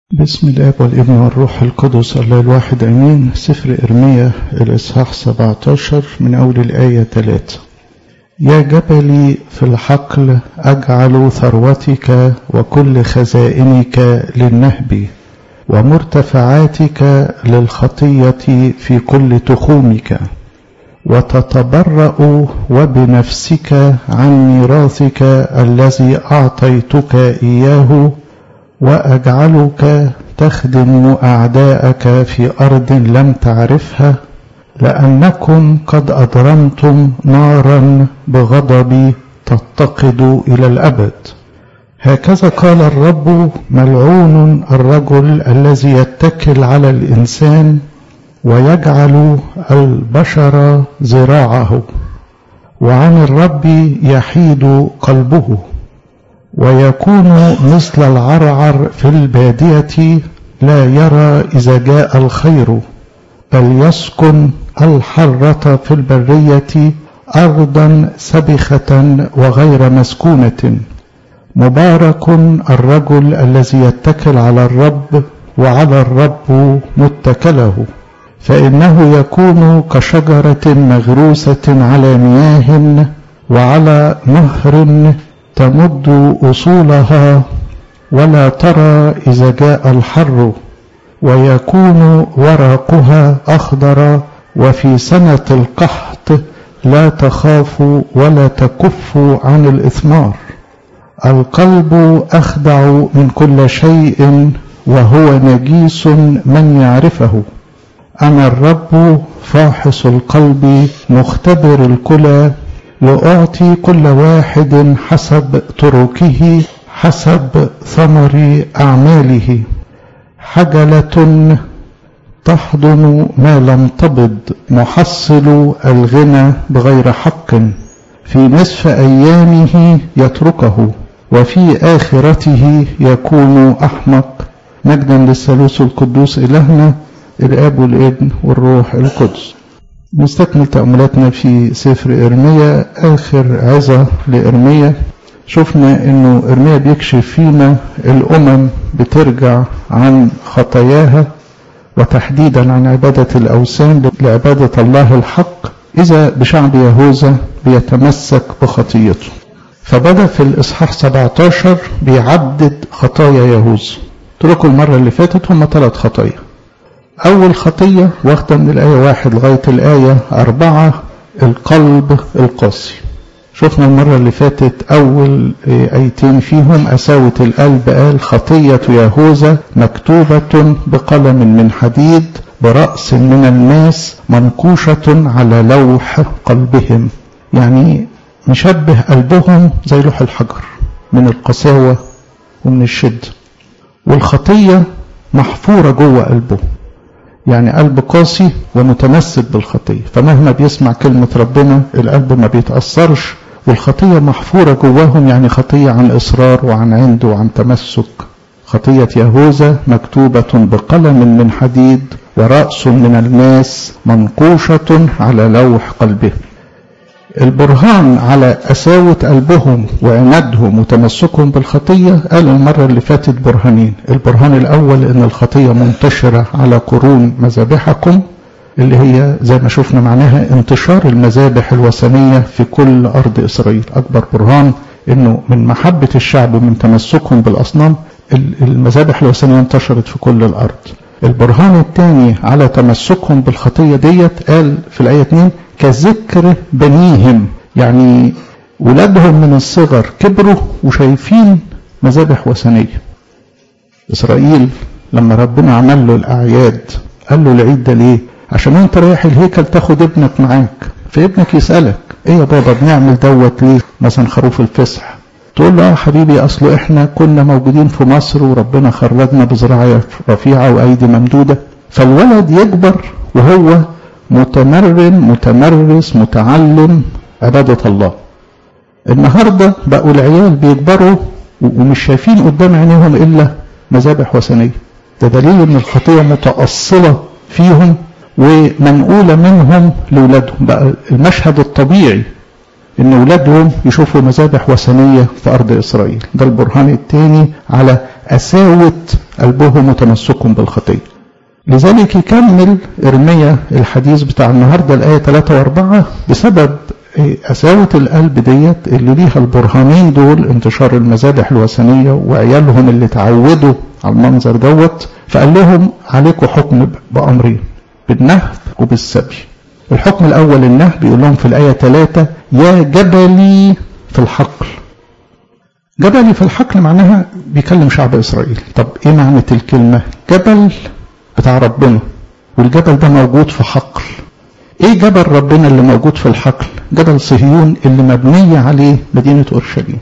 بسم الاب والابن والروح القدس الله الواحد امين سفر ارميا الاصحاح 17 من اول الايه 3 يا جبلي في الحقل اجعل ثروتك وكل خزائنك للنهب ومرتفعاتك للخطيه في كل تخومك وتتبرأ وبنفسك عن ميراثك الذي أعطيتك إياه وأجعلك تخدم أعداءك في أرض لم تعرفها لأنكم قد أضرمتم نارا بغضبي تتقد إلى الأبد هكذا قال الرب ملعون الرجل الذي يتكل على الإنسان ويجعل البشر ذراعه وعن الرب يحيد قلبه ويكون مثل العرعر في البادية لا يرى إذا جاء الخير بل يسكن الحرة في البرية أرضا سبخة وغير مسكونة مبارك الرجل الذي يتكل على الرب وعلى الرب متكله فإنه يكون كشجرة مغروسة على مياه وعلى نهر تمد أصولها ولا ترى إذا جاء الحر ويكون ورقها أخضر وفي سنة القحط لا تخاف ولا تكف عن الإثمار القلب أخدع من كل شيء وهو نجيس من يعرفه أنا الرب فاحص القلب مختبر الكلى لأعطي كل واحد حسب طرقه حسب ثمر أعماله حجلة تحضن ما لم تبض محصل الغنى بغير حق في نصف أيامه يتركه وفي آخرته يكون أحمق مجدا للثالوث القدوس إلهنا الآب والابن والروح القدس نستكمل تأملاتنا في سفر إرميا آخر عظة لإرميا شفنا إنه إرميا بيكشف فينا الأمم بترجع عن خطاياها وتحديدا عن عبادة الأوثان لعبادة الله الحق إذا بشعب يهوذا بيتمسك بخطيته فبدأ في الإصحاح 17 بيعدد خطايا يهوذا تركوا المرة اللي فاتت هم ثلاث خطايا أول خطية واخدة من الآية واحد لغاية الآية أربعة القلب القاسي شفنا المرة اللي فاتت أول آيتين فيهم أساوة القلب قال خطية يهوذا مكتوبة بقلم من حديد برأس من الماس منقوشة على لوح قلبهم يعني مشبه قلبهم زي لوح الحجر من القساوة ومن الشدة والخطية محفورة جوه قلبه يعني قلب قاسي ومتمسك بالخطية فمهما بيسمع كلمة ربنا القلب ما بيتأثرش والخطية محفورة جواهم يعني خطية عن إصرار وعن عند وعن تمسك خطية يهوذا مكتوبة بقلم من حديد ورأس من الماس منقوشة على لوح قلبهم البرهان على قساوة قلبهم وعنادهم وتمسكهم بالخطية قال المرة اللي فاتت برهانين البرهان الأول إن الخطية منتشرة على قرون مذابحكم اللي هي زي ما شفنا معناها انتشار المذابح الوثنية في كل أرض إسرائيل أكبر برهان إنه من محبة الشعب ومن تمسكهم بالأصنام المذابح الوثنية انتشرت في كل الأرض البرهان الثاني على تمسكهم بالخطية ديت قال في الآية 2 كذكر بنيهم يعني ولادهم من الصغر كبروا وشايفين مذابح وثنية إسرائيل لما ربنا عمل له الأعياد قال له العيد ده ليه عشان انت رايح الهيكل تاخد ابنك معاك فابنك يسألك ايه يا بابا بنعمل دوت ليه مثلا خروف الفسح تقول له اه حبيبي اصل احنا كنا موجودين في مصر وربنا خرجنا بزراعة رفيعة وايدي ممدودة فالولد يكبر وهو متمرن متمرس متعلم عبادة الله النهاردة بقوا العيال بيكبروا ومش شايفين قدام عينيهم إلا مذابح وثنية ده دليل ان الخطية متأصلة فيهم ومنقولة منهم لولادهم بقى المشهد الطبيعي ان ولادهم يشوفوا مذابح وثنية في ارض اسرائيل ده البرهان الثاني على قساوة قلبهم وتمسكهم بالخطية لذلك يكمل ارميا الحديث بتاع النهارده الايه 3 و4 بسبب قساوة القلب ديت اللي ليها البرهانين دول انتشار المذابح الوثنية وعيالهم اللي تعودوا على المنظر دوت فقال لهم عليكم حكم بأمرين بالنهب وبالسبي الحكم الأول النهب بيقول لهم في الآية 3 يا جبلي في الحقل جبلي في الحقل معناها بيكلم شعب إسرائيل طب إيه معنى الكلمة جبل بتاع ربنا والجبل ده موجود في حقل ايه جبل ربنا اللي موجود في الحقل جبل صهيون اللي مبنية عليه مدينة أورشليم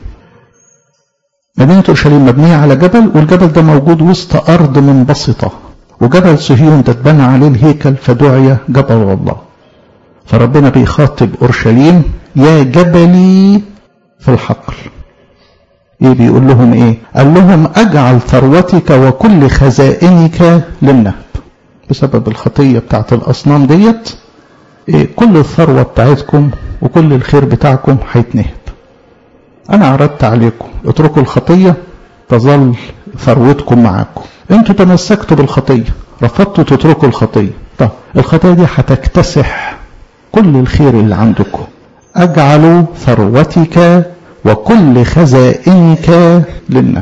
مدينة أورشليم مبنية على جبل والجبل ده موجود وسط أرض منبسطة وجبل صهيون ده اتبنى عليه الهيكل فدعي جبل الله فربنا بيخاطب أورشليم يا جبلي في الحقل ايه بيقول لهم ايه قال لهم اجعل ثروتك وكل خزائنك للنهب بسبب الخطية بتاعت الأصنام ديت إيه كل الثروة بتاعتكم وكل الخير بتاعكم هيتنهب أنا عرضت عليكم اتركوا الخطية تظل ثروتكم معاكم انتوا تمسكتوا بالخطية رفضتوا تتركوا الخطية طب الخطية دي هتكتسح كل الخير اللي عندكم أجعل ثروتك وكل خزائنك للنهب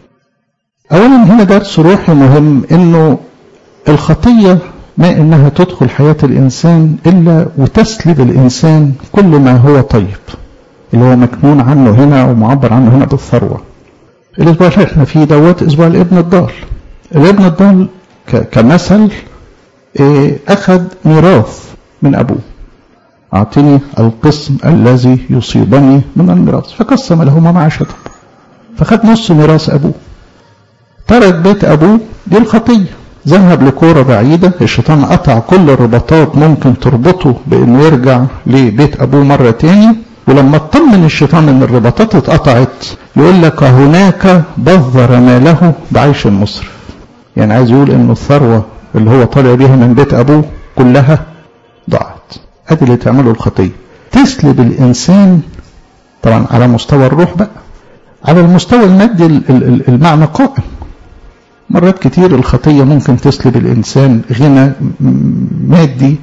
أولا هنا درس روحي مهم إنه الخطية ما إنها تدخل حياة الإنسان إلا وتسلب الإنسان كل ما هو طيب اللي هو مكنون عنه هنا ومعبر عنه هنا بالثروة الأسبوع اللي احنا فيه دوت أسبوع الابن الضال الابن الضال كمثل إيه أخذ ميراث من أبوه أعطني القسم الذي يصيبني من الميراث فقسم لهما معاشته فخد نص ميراث أبوه ترك بيت أبوه دي الخطية ذهب لكورة بعيدة الشيطان قطع كل الرباطات ممكن تربطه بأنه يرجع لبيت أبوه مرة تاني ولما اطمن الشيطان ان الرباطات اتقطعت يقول لك هناك بذر ماله بعيش مسرف يعني عايز يقول انه الثروة اللي هو طالع بيها من بيت ابوه كلها ضاعت ادي اللي تعمله الخطية تسلب الانسان طبعا على مستوى الروح بقى على المستوى المادي المعنى قائم مرات كتير الخطية ممكن تسلب الإنسان غنى مادي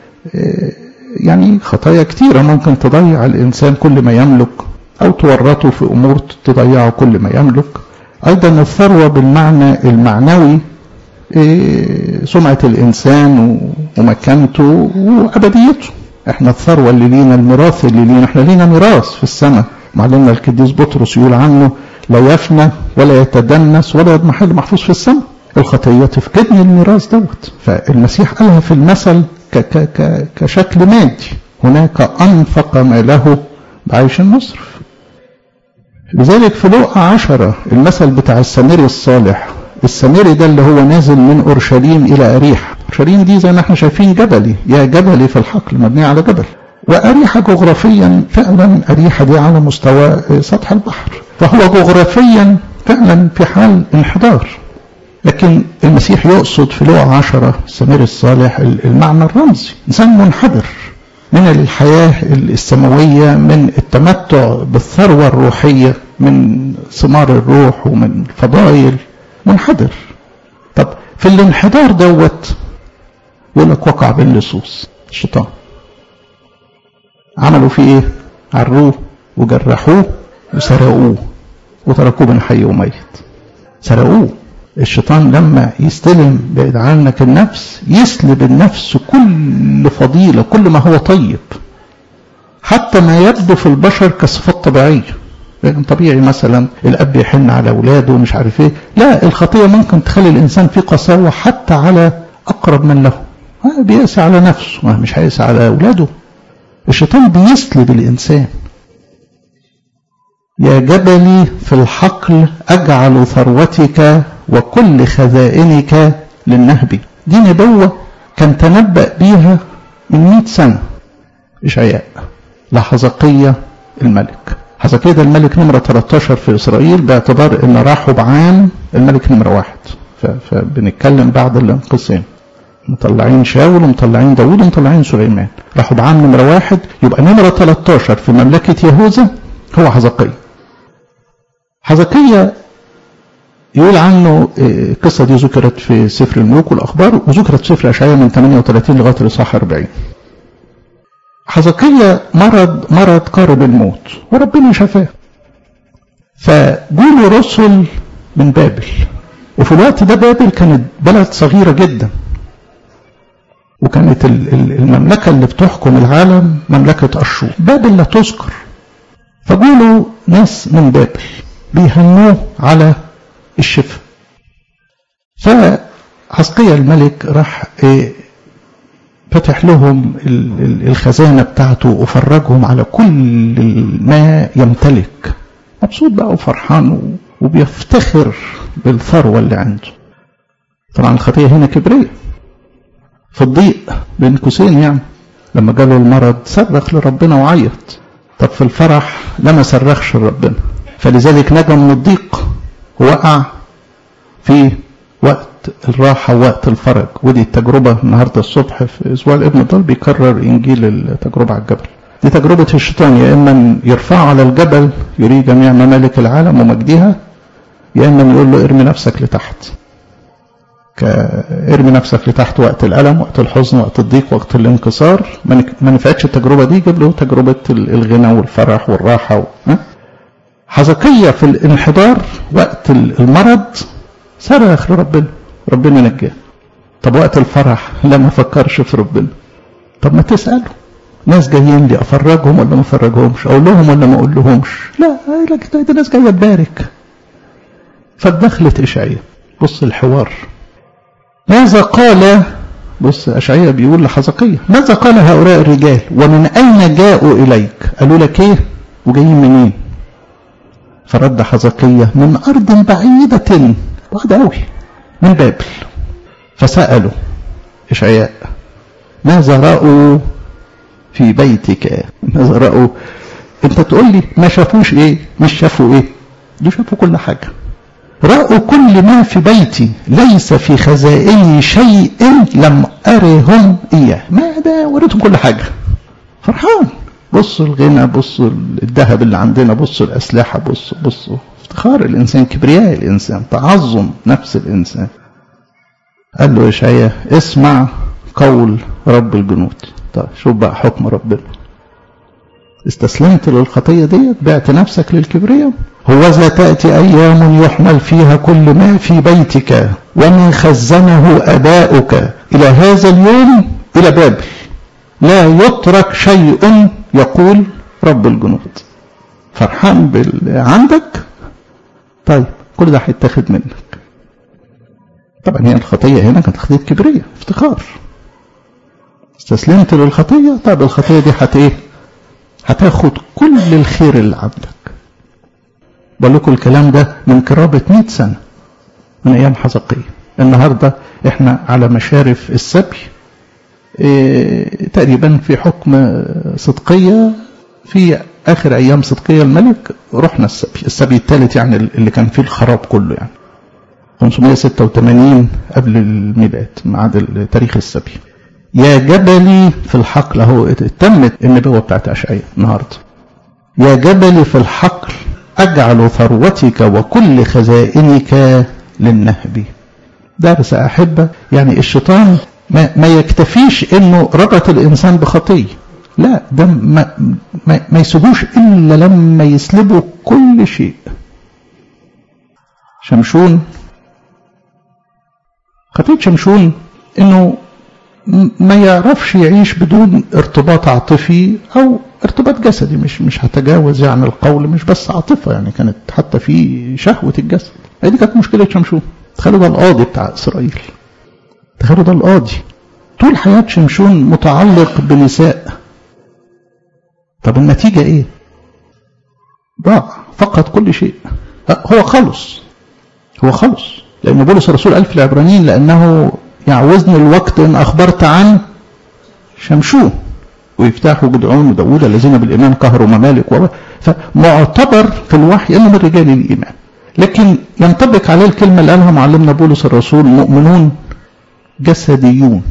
يعني خطايا كتيرة ممكن تضيع الإنسان كل ما يملك أو تورطه في أمور تضيعه كل ما يملك أيضا الثروة بالمعنى المعنوي سمعة الإنسان ومكانته وأبديته احنا الثروة اللي لينا الميراث اللي لينا احنا لينا ميراث في السماء معلمنا القديس بطرس يقول عنه لا يفنى ولا يتدنس ولا يضمحل محفوظ في السماء الخطية تفقدني الميراث دوت فالمسيح قالها في المثل ك ك ك كشكل مادي هناك أنفق ماله بعيش المصرف لذلك في لقى عشرة المثل بتاع السامري الصالح السامري ده اللي هو نازل من أورشليم إلى أريح أورشليم دي زي ما احنا شايفين جبلي يا جبلي في الحقل مبنية على جبل وأريحة جغرافيا فعلا أريحة دي على مستوى سطح البحر فهو جغرافيا فعلا في حال انحدار لكن المسيح يقصد في لغة عشرة السمير الصالح المعنى الرمزي إنسان منحدر من الحياة السماوية من التمتع بالثروة الروحية من ثمار الروح ومن الفضائل منحدر طب في الانحدار دوت يقول لك وقع باللصوص الشيطان عملوا فيه ايه عروه وجرحوه وسرقوه وتركوه بين حي وميت سرقوه الشيطان لما يستلم بعيد عنك النفس يسلب النفس كل فضيلة كل ما هو طيب حتى ما يبدو في البشر كصفات طبيعية لكن طبيعي مثلا الأب يحن على أولاده ومش عارف إيه لا الخطية ممكن تخلي الإنسان في قساوة حتى على أقرب من له بيقسى على نفسه مش هيقسى على أولاده الشيطان بيسلب الإنسان يا جبلي في الحقل أجعل ثروتك وكل خزائنك للنهب دي نبوة كان تنبأ بيها من مئة سنة إشعياء لحزقية الملك حزقية ده الملك نمرة 13 في إسرائيل باعتبار إن راحوا بعام الملك نمرة واحد فبنتكلم بعد الانقسام مطلعين شاول ومطلعين داوود ومطلعين سليمان راحوا بعام نمرة واحد يبقى نمرة 13 في مملكة يهوذا هو حزقية حزقية يقول عنه القصة دي ذكرت في سفر الملوك والأخبار وذكرت في سفر أشعياء من 38 لغاية الإصحاح 40 حزقية مرض مرض قارب الموت وربنا شفاه فجوله رسل من بابل وفي الوقت ده بابل كانت بلد صغيرة جدا وكانت المملكة اللي بتحكم العالم مملكة أشور بابل لا تذكر فجوله ناس من بابل بيهنوه على الشفاء فحزقية الملك راح ايه فتح لهم الخزانة بتاعته وفرجهم على كل ما يمتلك مبسوط بقى وفرحان وبيفتخر بالثروة اللي عنده طبعا الخطية هنا كبرية في الضيق بين قوسين يعني لما جاله المرض صرخ لربنا وعيط طب في الفرح لا ما صرخش لربنا فلذلك نجا من الضيق وقع في وقت الراحة ووقت الفرج ودي التجربة النهاردة الصبح في أسبوع الابن الضال بيكرر إنجيل التجربة على الجبل دي تجربة الشيطان يا إما يرفعه على الجبل يريد جميع ممالك العالم ومجدها يا إما يقول له ارمي نفسك لتحت ارمي نفسك لتحت وقت الألم وقت الحزن وقت الضيق وقت الانكسار ما نفعتش التجربة دي جيب له تجربة الغنى والفرح والراحة و... حزقية في الانحدار وقت المرض صرخ لربنا ربنا نجاه طب وقت الفرح لا ما فكرش في ربنا طب ما تسأله ناس جايين لي افرجهم ولا ما افرجهمش اقول لهم ولا ما اقول لهمش لا لك ده ناس جايه تبارك فدخلت اشعياء بص الحوار ماذا قال بص اشعياء بيقول لحزقية ماذا قال هؤلاء الرجال ومن اين جاءوا اليك قالوا لك ايه وجايين منين فرد حزقية من ارض بعيدة بعد قوي من بابل فسألوا اشعياء ماذا رأوا في بيتك ماذا رأوا انت تقول لي ما شافوش ايه مش شافوا ايه دول شافوا كل حاجة رأوا كل ما في بيتي ليس في خزائني شيء لم أرهم إياه ما ده وريتهم كل حاجة فرحان بصوا الغنى بصوا الذهب اللي عندنا بصوا الأسلحة بصوا بصوا افتخار الإنسان كبرياء الإنسان تعظم نفس الإنسان قال له إشعياء اسمع قول رب الجنود طيب شوف بقى حكم ربنا استسلمت للخطية ديت بعت نفسك للكبرياء هوذا تأتي أيام يحمل فيها كل ما في بيتك وما خزنه أباؤك إلى هذا اليوم إلى بابل لا يترك شيء يقول رب الجنود فرحان بال عندك طيب كل ده هيتاخد منك طبعا هي الخطية هنا كانت خطية كبرية افتخار استسلمت للخطية طب الخطية دي هت ايه هتاخد كل الخير اللي عندك بقول لكم الكلام ده من قرابة 100 سنة من أيام حزقية النهاردة احنا على مشارف السبي إيه تقريبا في حكم صدقية في آخر أيام صدقية الملك رحنا السبي السبي الثالث يعني اللي كان فيه الخراب كله يعني 586 قبل الميلاد ميعاد تاريخ السبي يا جبلي في الحقل اهو تمت النبوة بتاعت أشعياء النهاردة يا جبلي في الحقل أجعل ثروتك وكل خزائنك للنهب درس أحبة يعني الشيطان ما, ما يكتفيش انه ربط الانسان بخطيه لا ده ما, ما, ما يسيبوش الا لما يسلبوا كل شيء شمشون خطيه شمشون انه ما يعرفش يعيش بدون ارتباط عاطفي او ارتباط جسدي مش مش هتجاوز يعني القول مش بس عاطفه يعني كانت حتى في شهوه الجسد هي دي كانت مشكله شمشون تخيلوا ده القاضي بتاع اسرائيل تخيلوا ده القاضي طول حياه شمشون متعلق بنساء طب النتيجه ايه ضاع فقد كل شيء هو خلص هو خلص لان بولس الرسول قال في العبرانيين لانه يعوزني الوقت ان اخبرت عن شمشون ويفتحوا جدعون وداود الذين بالايمان قهروا ممالك و فمعتبر في الوحي انه من رجال الايمان لكن ينطبق عليه الكلمه اللي قالها معلمنا بولس الرسول مؤمنون جسديون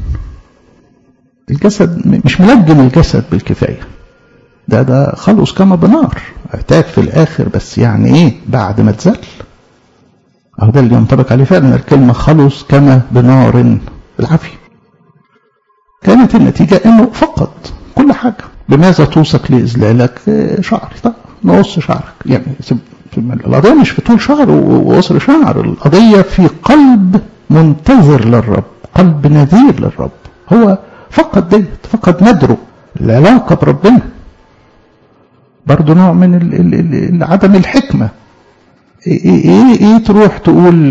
الجسد مش ملجم الجسد بالكفاية ده ده خلص كما بنار اعتاد في الآخر بس يعني إيه بعد ما اتزل أهو ده اللي ينطبق عليه فعلا الكلمة خلص كما بنار بالعافية كانت النتيجة إنه فقد كل حاجة بماذا توثق لإذلالك شعري طب نقص شعرك يعني القضية مش في طول شعر وقصر شعر القضية في قلب منتظر للرب قلب نذير للرب هو فقد ديت فقد ندره العلاقة بربنا برضه نوع من ال ال ال عدم الحكمة ايه, إيه, إيه تروح تقول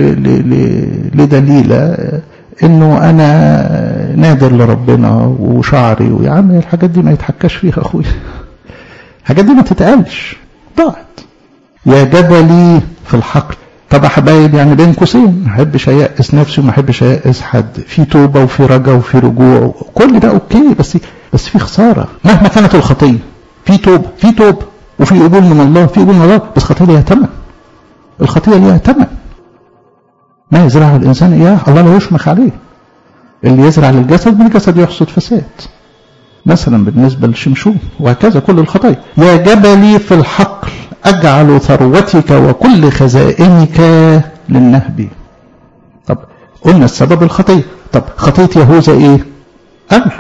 لدليلة انه انا نادر لربنا وشعري ويا عم الحاجات دي ما يتحكاش فيها اخويا الحاجات دي ما تتقالش ضاعت يا جبلي في الحقل طب يا حبايب يعني بين قوسين ما احبش ايأس نفسي وما احبش ايأس حد في توبه وفي رجا وفي رجوع كل ده اوكي بس بس في خساره مهما كانت الخطيه في توبه في توبه وفي قبول من الله في قبول من الله بس الخطيه ليها ثمن الخطيه ليها ثمن ما يزرعه الانسان اياه الله لا يشمخ عليه اللي يزرع للجسد بالجسد يحصد فساد مثلا بالنسبه للشمشون وهكذا كل الخطايا يا جبلي في الحقل أجعل ثروتك وكل خزائنك للنهب طب قلنا السبب الخطية طب خطية يهوذا ايه قال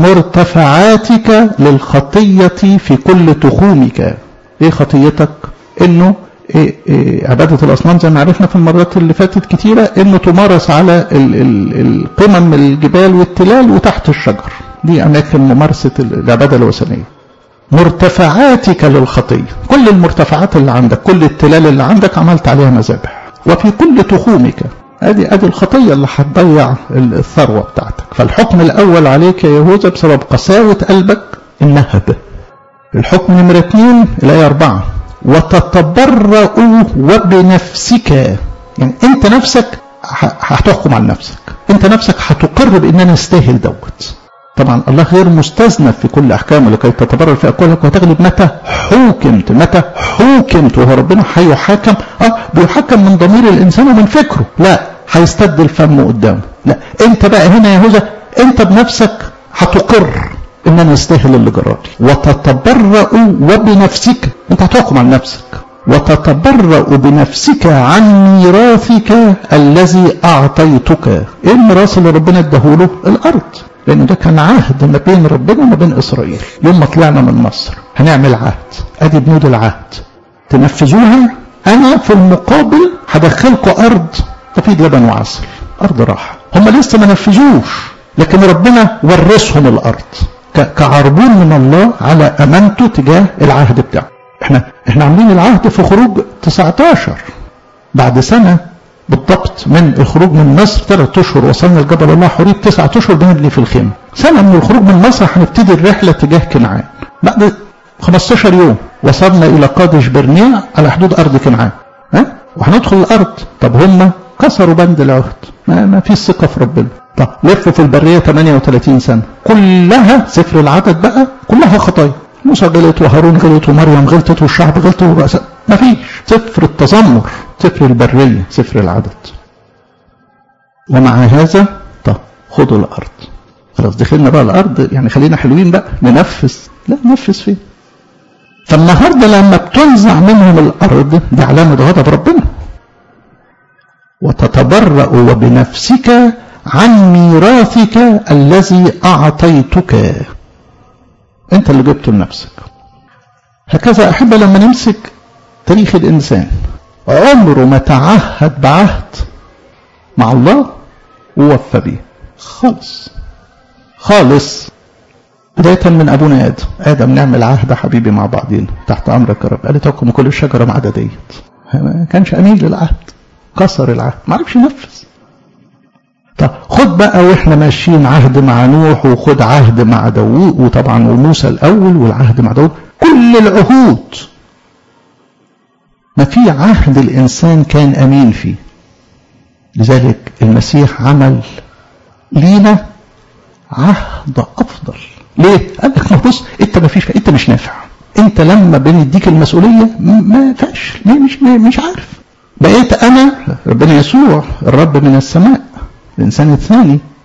ومرتفعاتك للخطية في كل تخومك ايه خطيتك انه إيه إيه عبادة الأصنام زي ما عرفنا في المرات اللي فاتت كتيرة انه تمارس على ال ال القمم الجبال والتلال وتحت الشجر دي أماكن ممارسة العبادة الوثنية مرتفعاتك للخطية كل المرتفعات اللي عندك كل التلال اللي عندك عملت عليها مذابح وفي كل تخومك ادي ادي الخطيه اللي هتضيع الثروه بتاعتك فالحكم الاول عليك يا يهوذا بسبب قساوه قلبك النهب الحكم نمره اثنين الايه اربعه وتتبرأ وبنفسك يعني انت نفسك هتحكم على نفسك انت نفسك هتقر بان انا استاهل دوت طبعا الله غير مستذنب في كل احكامه لكي تتبرر في اقوالك وتغلب متى حوكمت متى حوكمت وهو ربنا هيحاكم اه بيحكم من ضمير الانسان ومن فكره لا هيستد الفم قدامه لا انت بقى هنا يا هوذا انت بنفسك هتقر ان انا استاهل اللي جرالي وتتبرأ وبنفسك انت هتحكم على نفسك وتتبرأ بنفسك عن ميراثك الذي اعطيتك ايه الميراث اللي ربنا اداهوله الارض لأن ده كان عهد ما بين ربنا وما بين إسرائيل يوم ما طلعنا من مصر هنعمل عهد أدي بنود العهد تنفذوها أنا في المقابل هدخلكم أرض تفيد لبن وعسل أرض راحة هم لسه ما نفذوش لكن ربنا ورثهم الأرض كعربون من الله على أمانته تجاه العهد بتاعه احنا احنا عاملين العهد في خروج 19 بعد سنة بالضبط من الخروج من مصر ثلاث اشهر وصلنا لجبل الله حريب تسعة اشهر بنبني في الخيمه. سنه من الخروج من مصر هنبتدي الرحله تجاه كنعان. بعد 15 يوم وصلنا الى قادش برنيع على حدود ارض كنعان. ها؟ وهندخل الارض طب هم كسروا بند العهد ما, ما فيش ثقه في ربنا. طب لفوا في البريه 38 سنه كلها سفر العدد بقى كلها خطايا. موسى غلط وهارون غلط ومريم غلطت والشعب غلط ورؤساء ما فيش سفر التذمر سفر البرية سفر العدد ومع هذا طب خدوا الأرض خلاص دخلنا بقى الأرض يعني خلينا حلوين بقى ننفذ لا ننفذ فين فالنهاردة لما بتنزع منهم الأرض دي علامة غضب ربنا وتتبرأ وبنفسك عن ميراثك الذي أعطيتك أنت اللي جبته لنفسك هكذا أحب لما نمسك تاريخ الإنسان عمره ما تعهد بعهد مع الله ووفى به خالص خالص بداية من أبونا آدم آدم نعمل عهد حبيبي مع بعضين تحت أمرك يا رب قال تحكم كل الشجرة ما عدا ديت ما كانش أمين للعهد كسر العهد ما عرفش ينفذ طب خد بقى واحنا ماشيين عهد مع نوح وخد عهد مع داوود وطبعا وموسى الأول والعهد مع داوود كل العهود ما في عهد الإنسان كان أمين فيه لذلك المسيح عمل لينا عهد أفضل ليه؟ قال لك ما بص أنت ما فيش أنت مش نافع أنت لما بنديك المسؤولية ما فيش مش مش عارف بقيت أنا ربنا يسوع الرب من السماء الإنسان الثاني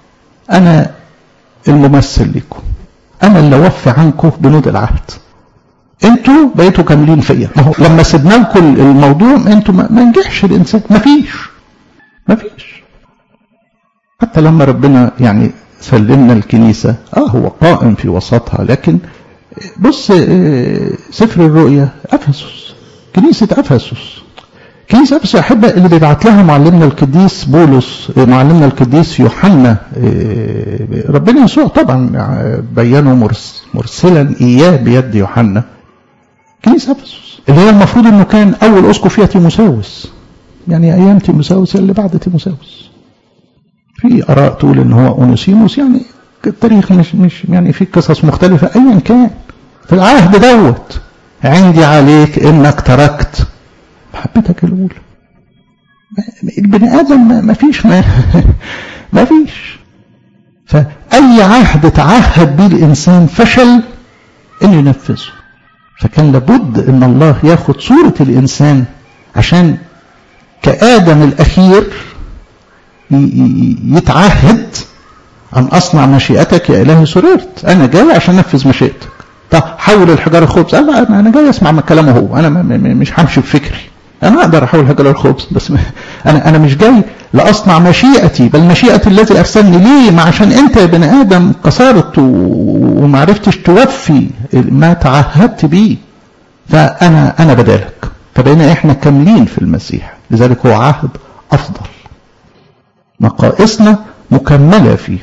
انا الممثل لكم انا اللي اوفي عنكم بنود العهد انتوا بقيتوا كاملين فيا ما هو لما سيبنا لكم الموضوع انتوا ما ما نجحش الانسان ما فيش ما فيش حتى لما ربنا يعني سلمنا الكنيسة اه هو قائم في وسطها لكن بص آه، سفر الرؤيا افسس كنيسة افسس كنيسة افسس احبة اللي بيبعت لها معلمنا القديس بولس آه، معلمنا القديس يوحنا آه، ربنا يسوع طبعا آه، بينه مرس- مرسلا اياه بيد يوحنا كنيسة افسس اللي هي المفروض انه كان اول اسقف فيها تيموساوس يعني ايام تيموساوس اللي بعد تيموساوس في اراء تقول ان هو اونوسيموس يعني التاريخ مش مش يعني في قصص مختلفه ايا كان في العهد دوت عندي عليك انك تركت محبتك الاولى البني ادم ما- ما فيش ما, ما فيش فاي عهد تعهد به الانسان فشل انه ينفذه فكان لابد ان الله ياخد صوره الانسان عشان كادم الاخير ي- ي- يتعهد أن أصنع مشيئتك يا إلهي سررت أنا جاي عشان أنفذ مشيئتك طب حول الحجارة خبز قال لا أنا جاي أسمع من كلامه هو أنا ما- ما- مش همشي بفكري أنا أقدر أحول الحجارة الخبز بس ما أنا أنا مش جاي لأصنع مشيئتي بل مشيئة الذي أرسلني ليه ما عشان أنت يا بني آدم قصرت و- وما عرفتش توفي ما تعهدت بيه فأنا أنا بدالك فبقينا إحنا كاملين في المسيح لذلك هو عهد أفضل نقائصنا مكملة فيه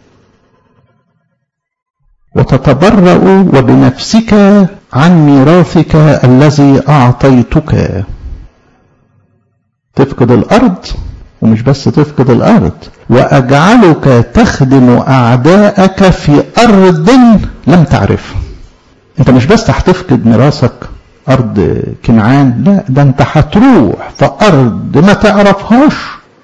وتتبرأ وبنفسك عن ميراثك الذي أعطيتك تفقد الأرض ومش بس تفقد الأرض وأجعلك تخدم أعداءك في أرض لم تعرفها أنت مش بس هتفقد ميراثك أرض كنعان لا ده أنت هتروح في أرض ما تعرفهاش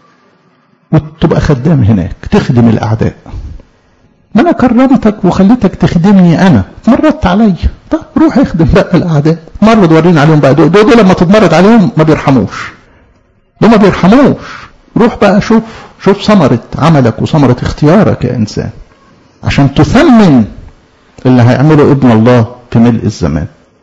وتبقى خدام هناك تخدم الأعداء ما أنا كرمتك وخليتك تخدمني أنا مرضت عليا طب روح اخدم بقى الأعداء مرض ورينا عليهم بقى دول, دول لما تتمرد عليهم ما بيرحموش دول ما بيرحموش روح بقى شوف شوف ثمرة عملك وثمرة اختيارك يا إنسان عشان تثمن اللي هيعمله ابن الله في ملء الزمان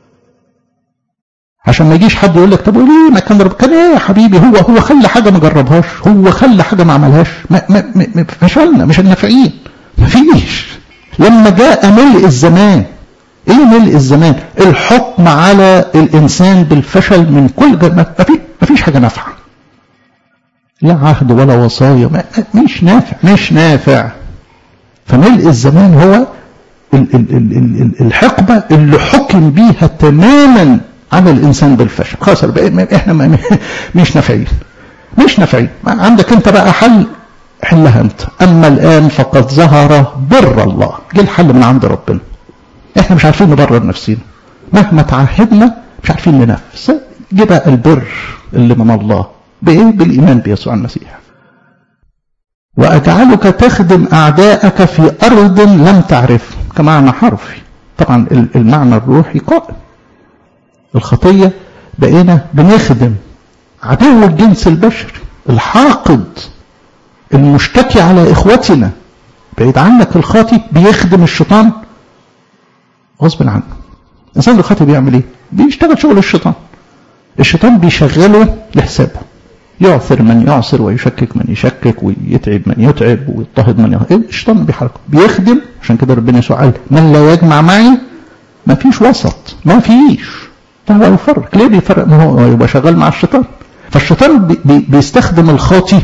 عشان ما يجيش حد يقول لك طب وليه ما كان رب كان ايه يا حبيبي هو هو خلى حاجه ما جربهاش هو خلى حاجه ما عملهاش ما ما ما فشلنا مش النافعين ما فيش لما جاء ملء الزمان ايه ملء الزمان الحكم على الانسان بالفشل من كل جر... ما في ما فيش حاجه نافعه لا عهد ولا وصايا ما مش نافع مش نافع فملء الزمان هو ال ال ال ال الحقبه اللي حكم بيها تماما على الانسان بالفشل خلاص احنا ما مش نافعين مش نافعين عندك انت بقى حل حلها انت اما الان فقد ظهر بر الله جه الحل من عند ربنا احنا مش عارفين نبرر نفسينا مهما تعهدنا مش عارفين ننفذ جه بقى البر اللي من الله بايه بالايمان بيسوع المسيح واجعلك تخدم اعداءك في ارض لم تعرف كمعنى حرفي طبعا المعنى الروحي قائم الخطية بقينا بنخدم عدو الجنس البشري الحاقد المشتكي على إخوتنا بعيد عنك الخاطي بيخدم الشيطان غصب عنه الإنسان الخاطي بيعمل إيه؟ بيشتغل شغل الشيطان الشيطان بيشغله لحسابه يعثر من يعثر ويشكك من يشكك ويتعب من يتعب ويضطهد من يضطهد الشيطان بيحرك بيخدم عشان كده ربنا يسوع قال من لا يجمع معي ما فيش وسط ما فيش هو يفرق ليه بيفرق ما هو يبقى شغال مع الشيطان فالشيطان بي بي بيستخدم الخاطي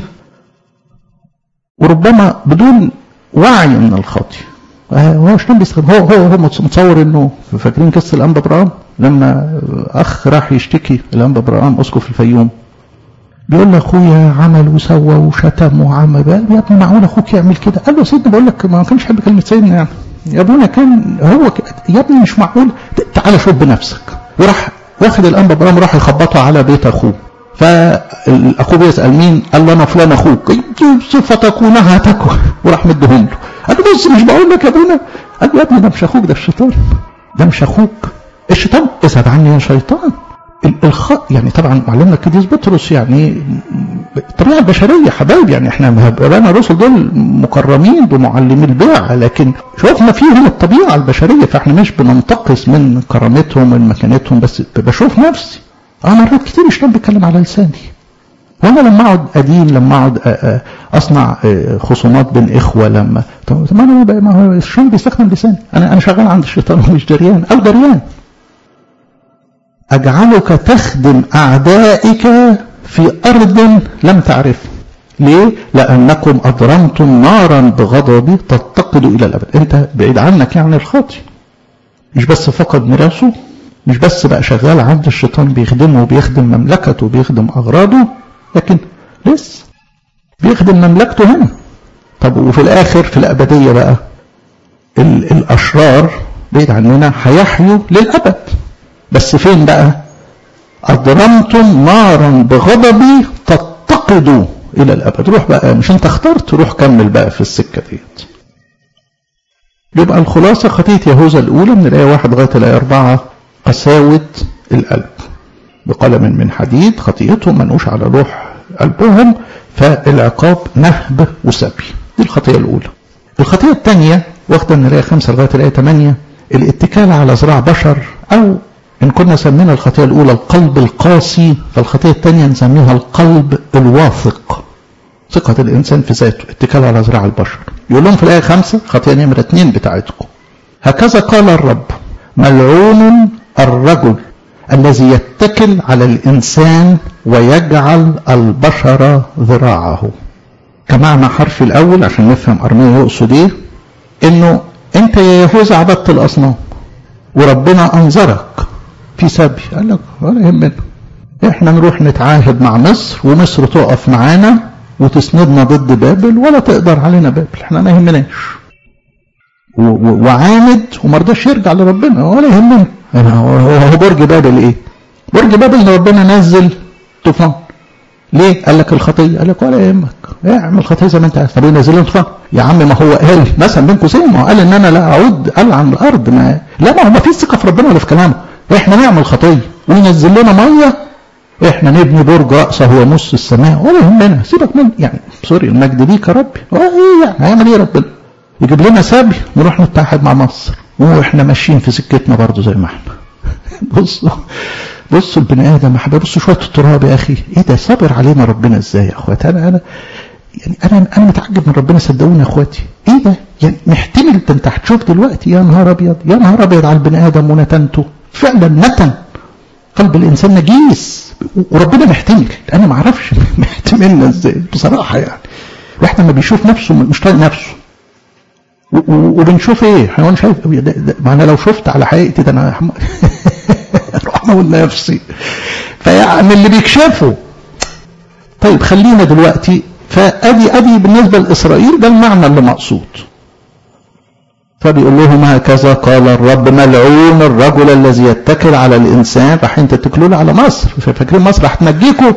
وربما بدون وعي من الخاطي هو الشيطان بيستخدم هو هو هو متصور انه فاكرين قصه الانبا ابراهام لما اخ راح يشتكي الانبا ابراهام اسقف الفيوم بيقول له اخويا عمل وسوى وشتم وعمل يا ابني معقول اخوك يعمل كده قال له سيدنا بقول لك ما كانش يحب كلمه سيدنا يعني يا ابونا كان هو ك... يا ابني مش معقول تعالى شوف بنفسك وراح واخد الانبا ابراهيم راح يخبطه على بيت اخوه فاخوه بيسال مين؟ قال له انا فلان اخوك صفه تكونها تكون وراح مدهم له قال له بص مش بقول لك يا ابونا قال له يا ابني ده مش اخوك ده الشيطان ده مش اخوك الشيطان اذهب عني يا شيطان الخ... يعني طبعا معلمنا القديس بطرس يعني الطبيعه البشريه حبايب يعني احنا ابائنا الرسل دول مكرمين بمعلمي البيع لكن شوفنا فيهم الطبيعه البشريه فاحنا مش بننتقص من كرامتهم من مكانتهم بس بشوف نفسي اه مرات كتير الشيطان بيتكلم على لساني وانا لما اقعد ادين لما اقعد اصنع خصومات بين اخوه لما طب ما انا ما هو الشيطان بيستخدم لساني انا انا شغال عند الشيطان ومش دريان او دريان اجعلك تخدم اعدائك في ارض لم تعرف ليه؟ لانكم اضرمتم نارا بغضبي تتقد الى الابد انت بعيد عنك يعني الخاطي مش بس فقد ميراثه مش بس بقى شغال عند الشيطان بيخدمه وبيخدم مملكته وبيخدم اغراضه لكن لسه بيخدم مملكته هنا طب وفي الاخر في الابديه بقى الاشرار بعيد عننا هيحيوا للابد بس فين بقى اضرمتم نارا بغضبي تتقدوا الى الابد روح بقى مش انت اخترت روح كمل بقى في السكه ديت يبقى الخلاصه خطيه يهوذا الاولى من الايه واحد لغايه الايه اربعه قساوه القلب بقلم من حديد خطيئتهم منوش على روح قلبهم فالعقاب نهب وسبي دي الخطيئة الأولى الخطيئة الثانية واخدة من الآية 5 لغاية الآية 8 الاتكال على ذراع بشر أو إن كنا سمينا الخطيئة الأولى القلب القاسي فالخطيئة الثانية نسميها القلب الواثق ثقة الإنسان في ذاته اتكال على ذراع البشر يقول لهم في الآية 5 خطيئة نمرة 2 بتاعتكم هكذا قال الرب ملعون الرجل الذي يتكل على الإنسان ويجعل البشر ذراعه كمعنى حرف الأول عشان نفهم أرميا يقصد إيه إنه أنت يا يهوذا عبدت الأصنام وربنا أنظرك في سبي قال لك ولا يهمنا إحنا نروح نتعاهد مع مصر ومصر تقف معانا وتسندنا ضد بابل ولا تقدر علينا بابل إحنا ما يهمناش وعاند وما رضاش يرجع لربنا ولا يهمنا هو برج بابل ايه برج بابل ربنا نزل طوفان ليه قال لك الخطيه قال لك ولا يهمك اعمل خطيه زي ما انت عايز طب ينزل لنا طوفان يا عم ما هو قال مثلا بين قوسين ما هو قال ان انا لا اعود قال عن الارض ما لا ما هو ما فيش ثقه في ربنا ولا في كلامه احنا نعمل خطيه وينزل لنا ميه احنا نبني برج راسه هو نص السماء ولا يهمنا سيبك من يعني سوري المجد ليك يا ربي ايه يعني هيعمل ايه ربنا يجيب لنا سبي نروح نتحد مع مصر واحنا ماشيين في سكتنا برضه زي ما احنا بصوا بصوا البني ادم يا حبايبي بصوا شويه التراب يا اخي ايه ده صابر علينا ربنا ازاي يا اخواتي انا انا يعني انا انا متعجب من ربنا صدقوني يا اخواتي ايه ده يعني محتمل ده انت هتشوف دلوقتي يا نهار ابيض يا نهار ابيض على البني ادم ونتنته فعلا نتن قلب الانسان نجيس وربنا محتمل انا ما اعرفش محتملنا ازاي بصراحه يعني واحنا ما بيشوف نفسه مش طايق نفسه وبنشوف ايه حيوان شايف ما انا لو شفت على حقيقتي ده انا اروح اموت نفسي فيعني اللي بيكشفه طيب خلينا دلوقتي فادي ادي بالنسبه لاسرائيل ده المعنى اللي مقصود فبيقول لهم هكذا قال الرب ملعون الرجل الذي يتكل على الانسان رايحين تتكلوا له على مصر فاكرين مصر هتنجيكم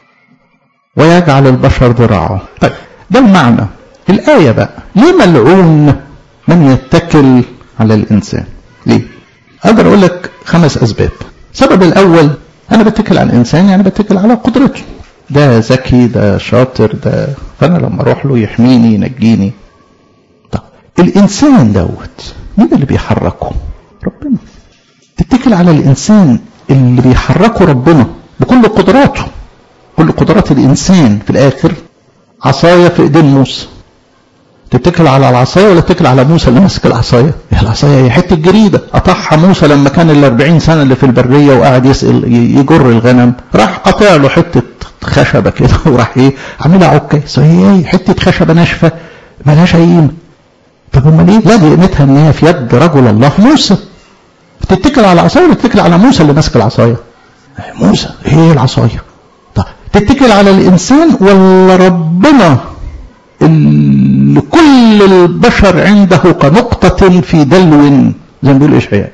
ويجعل البشر ذراعه طيب ده المعنى الآية بقى ليه ملعون من يتكل على الإنسان ليه أقدر أقول لك خمس أسباب السبب الأول أنا بتكل على الإنسان يعني بتكل على قدرته ده ذكي ده شاطر ده فأنا لما أروح له يحميني ينجيني طب الإنسان دوت مين اللي بيحركه ربنا تتكل على الإنسان اللي بيحركه ربنا بكل قدراته كل قدرات الإنسان في الآخر عصاية في إيدين موسى تتكل على العصاية ولا تتكل على موسى اللي ماسك العصاية هي العصاية هي حتة جريدة قطعها موسى لما كان ال 40 سنة اللي في البرية وقاعد يسأل يجر الغنم راح قطع له حتة خشبة كده وراح ايه عاملها عكاز هي حتة خشبة ناشفة ملهاش أي قيمة طب امال ايه؟ لا دي قيمتها ان هي في يد رجل الله موسى تتكل على العصاية ولا تتكل على موسى اللي ماسك العصاية؟ موسى هي العصاية طب تتكل على الإنسان ولا ربنا اللي كل البشر عنده كنقطة في دلو زي ما بيقول إشعياء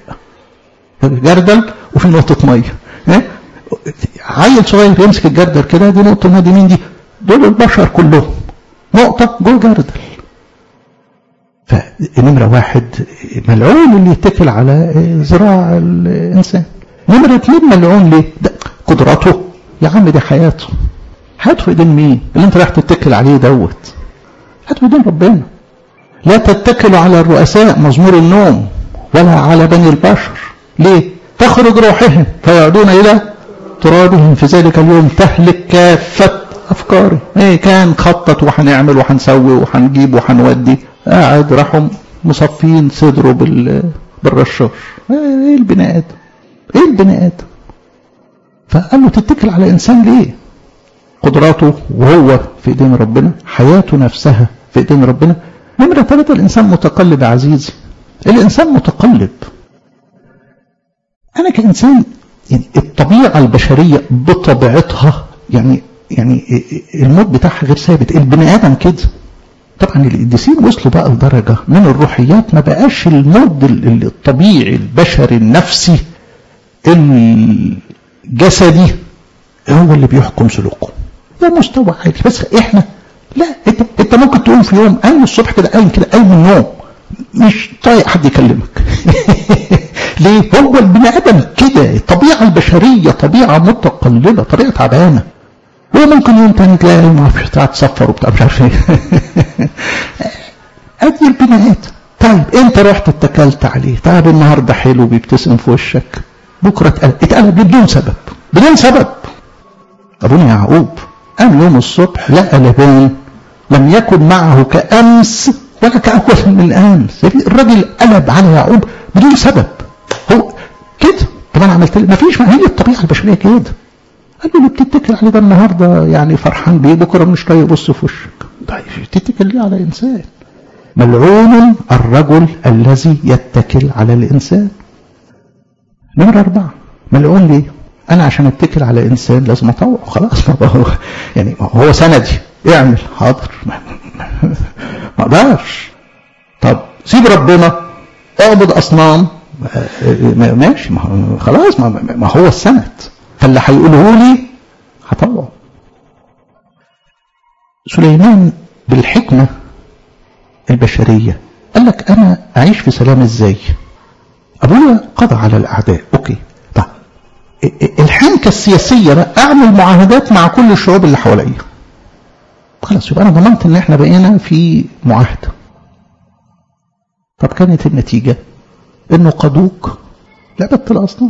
جردل وفي نقطة مية إيه؟ عيل صغير يمسك الجردل كده دي نقطة ما دي مين دي دول البشر كلهم نقطة جوه جردل فنمرة واحد ملعون اللي يتكل على ذراع الإنسان نمرة اتنين ملعون ليه؟ ده قدراته يا عم دي حياته حياته في ايدين مين؟ اللي انت رايح تتكل عليه دوت حياته في ايدين ربنا لا تتكلوا على الرؤساء مزمور النوم ولا على بني البشر ليه؟ تخرج روحهم فيعودون الى ترابهم في ذلك اليوم تهلك كافة أفكاري إيه كان خطط وهنعمل وهنسوي وهنجيب وهنودي قاعد راحوا مصفين صدره بال بالرشاش ايه البني ادم ايه البني ادم فقال له تتكل على انسان ليه قدراته وهو في ايدين ربنا حياته نفسها في ايدين ربنا نمرة ثلاثة الانسان متقلب يا عزيزي الانسان متقلب انا كانسان يعني الطبيعة البشرية بطبيعتها يعني يعني الموت بتاعها غير ثابت البني ادم كده طبعا القديسين وصلوا بقى لدرجة من الروحيات ما بقاش الموت الطبيعي البشري النفسي الجسدي هو اللي بيحكم سلوكه ده مستوى عالي بس احنا لا انت, انت ممكن تقوم في يوم قايم الصبح كده قايم كده قايم من النوم مش طايق حد يكلمك ليه هو البني ادم كده الطبيعه البشريه طبيعه متقلبه طبيعه تعبانه وممكن يوم تاني تلاقي ما اعرفش بتاع تصفر وبتاع مش عارف ايه ادي البني ادم طيب انت رحت اتكلت عليه طيب النهارده حلو بيبتسم في وشك بكره اتقلب اتقلب بدون سبب بدون سبب ابونا يعقوب قام يوم الصبح لقى لبان لم يكن معه كامس ولا كاول من امس الراجل قلب على يعقوب بدون سبب هو كده طب انا عملت ما فيش ما هي الطبيعه البشريه كده قال له اللي بتتكل عليه ده النهارده يعني فرحان بيه بكره مش طايق يبص في وشك طيب تتكل ليه على انسان ملعون الرجل الذي يتكل على الانسان نمرة أربعة ملعون ليه؟ أنا عشان أتكل على إنسان لازم أطوع خلاص ما هو يعني هو سندي اعمل حاضر ما أقدرش طب سيب ربنا اعبد أصنام ماشي ما هو خلاص ما هو السند فاللي هيقوله لي هطوعه سليمان بالحكمة البشرية قال لك أنا أعيش في سلام إزاي أبويا قضى على الأعداء أوكي طيب الحنكة السياسية بقى أعمل معاهدات مع كل الشعوب اللي حواليا خلاص يبقى أنا ضمنت إن إحنا بقينا في معاهدة طب كانت النتيجة إنه قادوك لعبادة الأصنام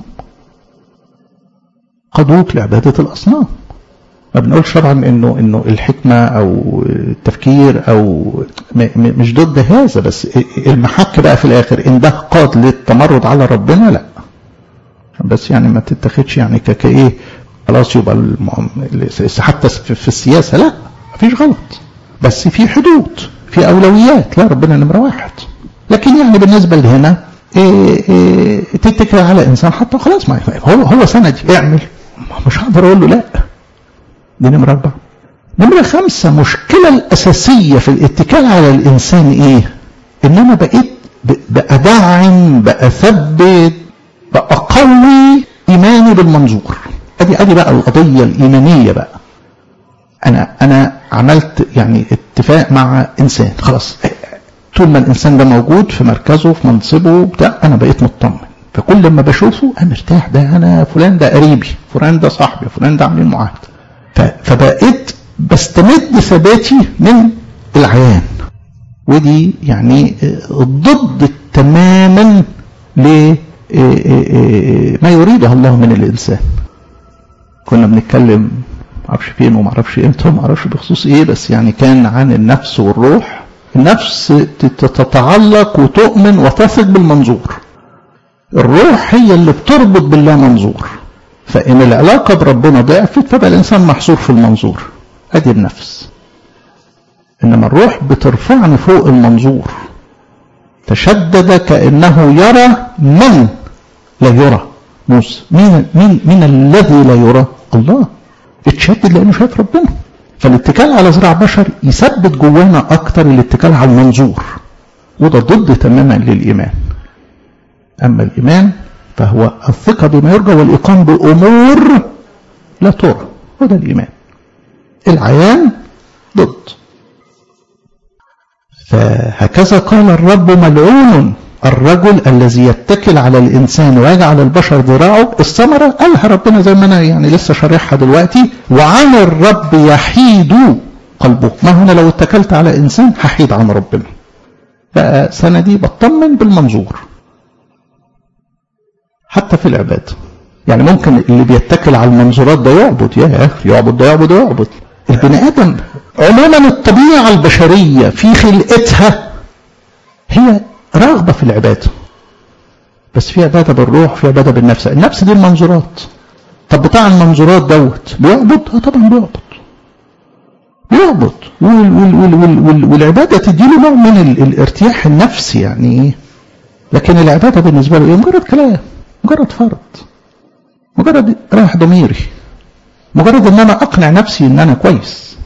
قادوك لعبادة الأصنام ما بنقولش طبعا انه انه الحكمه او التفكير او مش ضد هذا بس المحك بقى في الاخر ان ده قاد للتمرد على ربنا لا بس يعني ما تتخذش يعني كايه خلاص يبقى حتى في السياسه لا مفيش غلط بس في حدود في اولويات لا ربنا نمره واحد لكن يعني بالنسبه لهنا إيه إيه تتكل على انسان حتى خلاص ما هو هو سندي اعمل مش هقدر اقول له لا دي نمرة أربعة نمرة خمسة مشكلة الأساسية في الاتكال على الإنسان إيه؟ إن أنا بقيت بأدعم بأثبت بأقوي إيماني بالمنظور أدي أدي بقى القضية الإيمانية بقى أنا أنا عملت يعني اتفاق مع إنسان خلاص طول ما الإنسان ده موجود في مركزه في منصبه بتاع أنا بقيت مطمن فكل ما بشوفه أنا مرتاح ده أنا فلان ده قريبي فلان ده صاحبي فلان ده عاملين معاهدة فبقيت بستمد ثباتي من العيان ودي يعني ضد تماما لما يريده الله من الانسان كنا بنتكلم معرفش فين ومعرفش امتى ومعرفش بخصوص ايه بس يعني كان عن النفس والروح النفس تتعلق وتؤمن وتثق بالمنظور الروح هي اللي بتربط بالله منظور فإن العلاقة بربنا ضعفت فبقى الإنسان محصور في المنظور أدي النفس إنما الروح بترفعني فوق المنظور تشدد كأنه يرى من لا يرى موسى مين, مين, مين الذي لا يرى الله اتشدد لأنه شايف ربنا فالاتكال على زراع بشر يثبت جوانا أكتر الاتكال على المنظور وده ضد تماما للإيمان أما الإيمان فهو الثقة بما يرجى والإقام بأمور لا ترى وده الإيمان العيان ضد فهكذا قال الرب ملعون الرجل الذي يتكل على الإنسان ويجعل البشر ذراعه الثمرة قالها ربنا زي ما أنا يعني لسه شارحها دلوقتي وعن الرب يحيد قلبه ما هنا لو اتكلت على إنسان هحيد عن ربنا بقى سنة دي بطمن بالمنظور حتى في العبادة يعني ممكن اللي بيتكل على المنظورات ده يعبد يا يعبد ده يعبد يعبد البني آدم عموما الطبيعة البشرية في خلقتها هي رغبة في العبادة بس في عبادة بالروح في عبادة بالنفس النفس دي المنظورات طب بتاع المنظورات دوت بيعبد اه طبعا بيعبد بيعبد وال وال وال وال وال والعبادة تديله نوع من ال الارتياح النفسي يعني لكن العبادة بالنسبة له ايه مجرد كلام مجرد فرض مجرد رايح ضميري مجرد ان انا اقنع نفسي ان انا كويس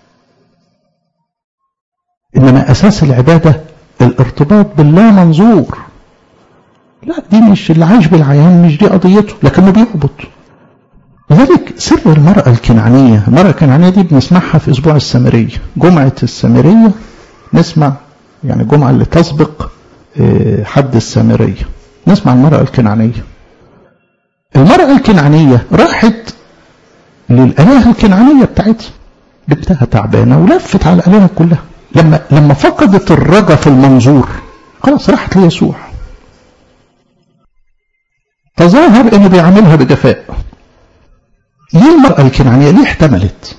انما اساس العبادة الارتباط باللا منظور لا دي مش اللي عايش بالعيان مش دي قضيته لكنه بيعبد لذلك سر المرأة الكنعانية المرأة الكنعانية دي بنسمعها في أسبوع السامرية جمعة السامرية نسمع يعني الجمعة اللي تسبق حد السامرية نسمع المرأة الكنعانية المرأة الكنعانية راحت للآلهة الكنعانية بتاعتها بنتها تعبانة ولفت على الآلهة كلها لما لما فقدت الرجا في المنظور خلاص راحت ليسوع تظاهر انه بيعاملها بجفاء ليه المرأة الكنعانية ليه احتملت